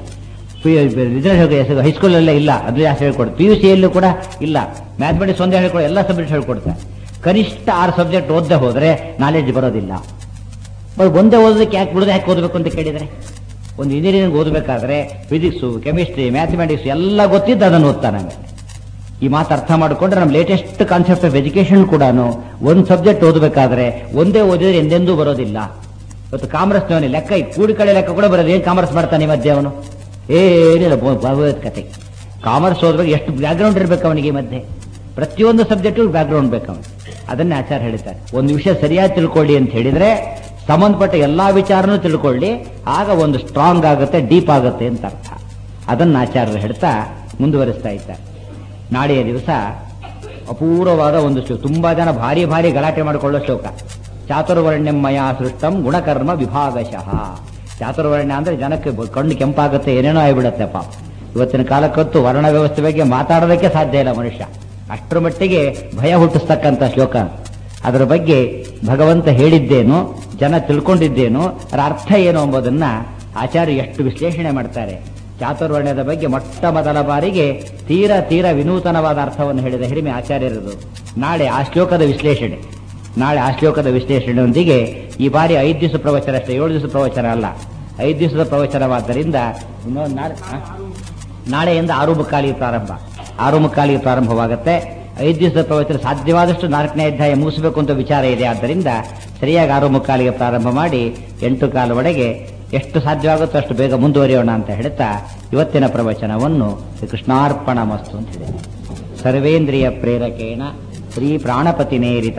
Speaker 1: ಹೈಸ್ಕೂಲಲ್ಲೇ ಇಲ್ಲ ಅದು ಜಾಸ್ತಿ ಹೇಳ್ಕೊಡ್ತಾರೆ ಪಿ ಯು ಸಿಯಲ್ಲೂ ಕೂಡ ಇಲ್ಲ ಮ್ಯಾಥಮೆಟಿಕ್ಸ್ ಒಂದೇ ಹೇಳ್ಕೊಡ ಎಲ್ಲ ಸಬ್ಜೆಕ್ಟ್ ಹೇಳ್ಕೊಡ್ತಾರೆ ಕನಿಷ್ಠ ಆರು ಸಬ್ಜೆಕ್ಟ್ ಓದದೆ ಹೋದ್ರೆ ನಾಲೆಜ್ ಬರೋದಿಲ್ಲ మరి ಒಂದೇ ಓದೋದಕ್ಕೆ ಯಾಕೆ ಬಿಡೋದು ಯಾಕೆ ಓದಬೇಕು ಅಂತ ಕೇಳಿದ್ರೆ ಒಂದು ಇಂಜಿನಿಯರಿಂಗ್ ಓದಬೇಕಾದ್ರೆ ಫಿಸಿಕ್ಸು ಕೆಮಿಸ್ಟ್ರಿ ಮ್ಯಾಥಮೆಟಿಕ್ಸ್ ಎಲ್ಲ ಗೊತ್ತಿದ್ದು ಅದನ್ನು ಓದ್ತಾನೆ ಆಮೇಲೆ ಈ ಮಾತು ಅರ್ಥ ಮಾಡಿಕೊಂಡ್ರೆ ನಮ್ಮ ಲೇಟೆಸ್ಟ್ ಕಾನ್ಸೆಪ್ಟ್ ಆಫ್ ಎಜುಕೇಶನ್ ಕೂಡ ಒಂದು ಸಬ್ಜೆಕ್ಟ್ ಓದಬೇಕಾದ್ರೆ ಒಂದೇ ಓದಿದ್ರೆ ಎಂದೆಂದೂ ಬರೋದಿಲ್ಲ ಇವತ್ತು ಕಾಮರ್ಸ್ನವನೇ ಲೆಕ್ಕ ಈ ಕೂಡಿ ಕಡೆ ಲೆಕ್ಕ ಕೂಡ ಬರೋದು ಏನ್ ಕಾಮರ್ಸ್ ಮಾಡ್ತಾನೆ ಈ ಮಧ್ಯೆ ಅವನು ಏನಿಲ್ಲ ಭಗವದ್ಗೀತೆ ಕಾಮರ್ಸ್ ಓದ್ಬೇಕು ಎಷ್ಟು ಬ್ಯಾಕ್ಗ್ರೌಂಡ್ ಇರಬೇಕು ಅವನಿಗೆ ಈ ಮಧ್ಯೆ ಪ್ರತಿಯೊಂದು ಸಬ್ಜೆಕ್ಟು ಬ್ಯಾಕ್ಗ್ರೌಂಡ್ ಬೇಕು ಅವನು ಅದನ್ನೇ ಆಚಾರ ಹೇಳ್ತಾರೆ ಒಂದು ವಿಷಯ ಸರಿಯಾಗಿ ತಿಳ್ಕೊಳ್ಳಿ ಅಂತ ಹೇಳಿದ್ರೆ ಸಂಬಂಧಪಟ್ಟ ಎಲ್ಲಾ ವಿಚಾರನೂ ತಿಳ್ಕೊಳ್ಳಿ ಆಗ ಒಂದು ಸ್ಟ್ರಾಂಗ್ ಆಗುತ್ತೆ ಡೀಪ್ ಆಗುತ್ತೆ ಅಂತ ಅರ್ಥ ಅದನ್ನ ಆಚಾರ್ಯರು ಹೇಳ್ತಾ ಮುಂದುವರಿಸ್ತಾ ಇದ್ದಾರೆ ನಾಳೆಯ ದಿವಸ ಅಪೂರ್ವವಾದ ಒಂದು ಶ್ಲೋಕ ತುಂಬಾ ಜನ ಭಾರಿ ಭಾರಿ ಗಲಾಟೆ ಮಾಡಿಕೊಳ್ಳೋ ಶ್ಲೋಕ ಚಾತುರ್ವರ್ಣ್ಯಮಯ ಸೃಷ್ಟಂ ಗುಣಕರ್ಮ ವಿಭಾಗಶಃ ಚಾತುರ್ವರ್ಣ್ಯ ಅಂದ್ರೆ ಜನಕ್ಕೆ ಬ- ಕಣ್ಣು ಕೆಂಪಾಗುತ್ತೆ ಏನೇನೋ ಆಗಿಬಿಡತ್ತೆ ಪಾಪ ಇವತ್ತಿನ ಕಾಲಕ್ಕಂತೂ ವರ್ಣ ವ್ಯವಸ್ಥೆ ಬಗ್ಗೆ ಮಾತಾಡೋದಕ್ಕೆ ಸಾಧ್ಯ ಇಲ್ಲ ಮನುಷ್ಯ ಅಷ್ಟರ ಮಟ್ಟಿಗೆ ಭಯ ಹುಟ್ಟಿಸ್ತಕ್ಕಂಥ ಶ್ಲೋಕ ಅದರ ಬಗ್ಗೆ ಭಗವಂತ ಹೇಳಿದ್ದೇನು ಜನ ತಿಳ್ಕೊಂಡಿದ್ದೇನು ಅದರ ಅರ್ಥ ಏನು ಎಂಬುದನ್ನ ಆಚಾರ್ಯ ಎಷ್ಟು ವಿಶ್ಲೇಷಣೆ ಮಾಡ್ತಾರೆ ಚಾತುರ್ವರ್ಣ್ಯದ ಬಗ್ಗೆ ಮೊಟ್ಟ ಮೊದಲ ಬಾರಿಗೆ ತೀರ ತೀರ ವಿನೂತನವಾದ ಅರ್ಥವನ್ನು ಹೇಳಿದ ಹಿರಿಮೆ ಆಚಾರ್ಯರದು ನಾಳೆ ಆ ಶ್ಲೋಕದ ವಿಶ್ಲೇಷಣೆ ನಾಳೆ ಆ ಶ್ಲೋಕದ ವಿಶ್ಲೇಷಣೆಯೊಂದಿಗೆ ಈ ಬಾರಿ ಐದು ದಿವಸ ಪ್ರವಚನ ಅಷ್ಟೇ ಏಳು ದಿವಸ ಪ್ರವಚನ ಅಲ್ಲ ಐದು ದಿವಸದ ಪ್ರವಚನವಾದ್ದರಿಂದ ಇನ್ನೊಂದು ನಾಳೆ ಆ? ನಾಳೆಯಿಂದ ಆರು ಮುಕ್ಕಾಲಿಗೆ ಪ್ರಾರಂಭ ಆರು ಮುಕ್ಕಾಲಿಗೆ ಪ್ರಾರಂಭವಾಗುತ್ತೆ ಐದು ದಿವಸದ ಪ್ರವಚನ ಸಾಧ್ಯವಾದಷ್ಟು ನಾಲ್ಕನೇ ಅಧ್ಯಾಯ ಮುಗಿಸಬೇಕು ಅಂತ ವಿಚಾರ ಇದೆ ಆದ್ದರಿಂದ ಸರಿಯಾಗಿ ಆರು ಮುಕ್ಕಾಲಿಗೆ ಪ್ರಾರಂಭ ಮಾಡಿ ಎಂಟು ಕಾಲವರೆಗೆ ಎಷ್ಟು ಸಾಧ್ಯವಾಗುತ್ತೋ ಅಷ್ಟು ಬೇಗ ಮುಂದುವರಿಯೋಣ ಅಂತ ಹೇಳ್ತಾ ಇವತ್ತಿನ ಪ್ರವಚನವನ್ನು ಶ್ರೀ ಕೃಷ್ಣಾರ್ಪಣ ಮಸ್ತು ಅಂತ ಹೇಳಿದೆ ಸರ್ವೇಂದ್ರಿಯ ಪ್ರೇರಕೇಣ ಶ್ರೀ ಪ್ರಾಣಪತಿನೇರಿತ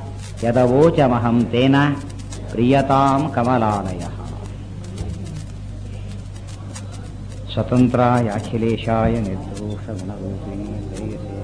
Speaker 1: ಯದವೋಚಮಹಂ ತೇನ ಪ್ರಿಯತಾಂ ಕಮಲಾಲಯ ಸ್ವತಂತ್ರಾಯ ಅಖಿಲೇಶಾಯ ನಿರ್ದೋಷ ಗುಣರೂಪಿಣಿ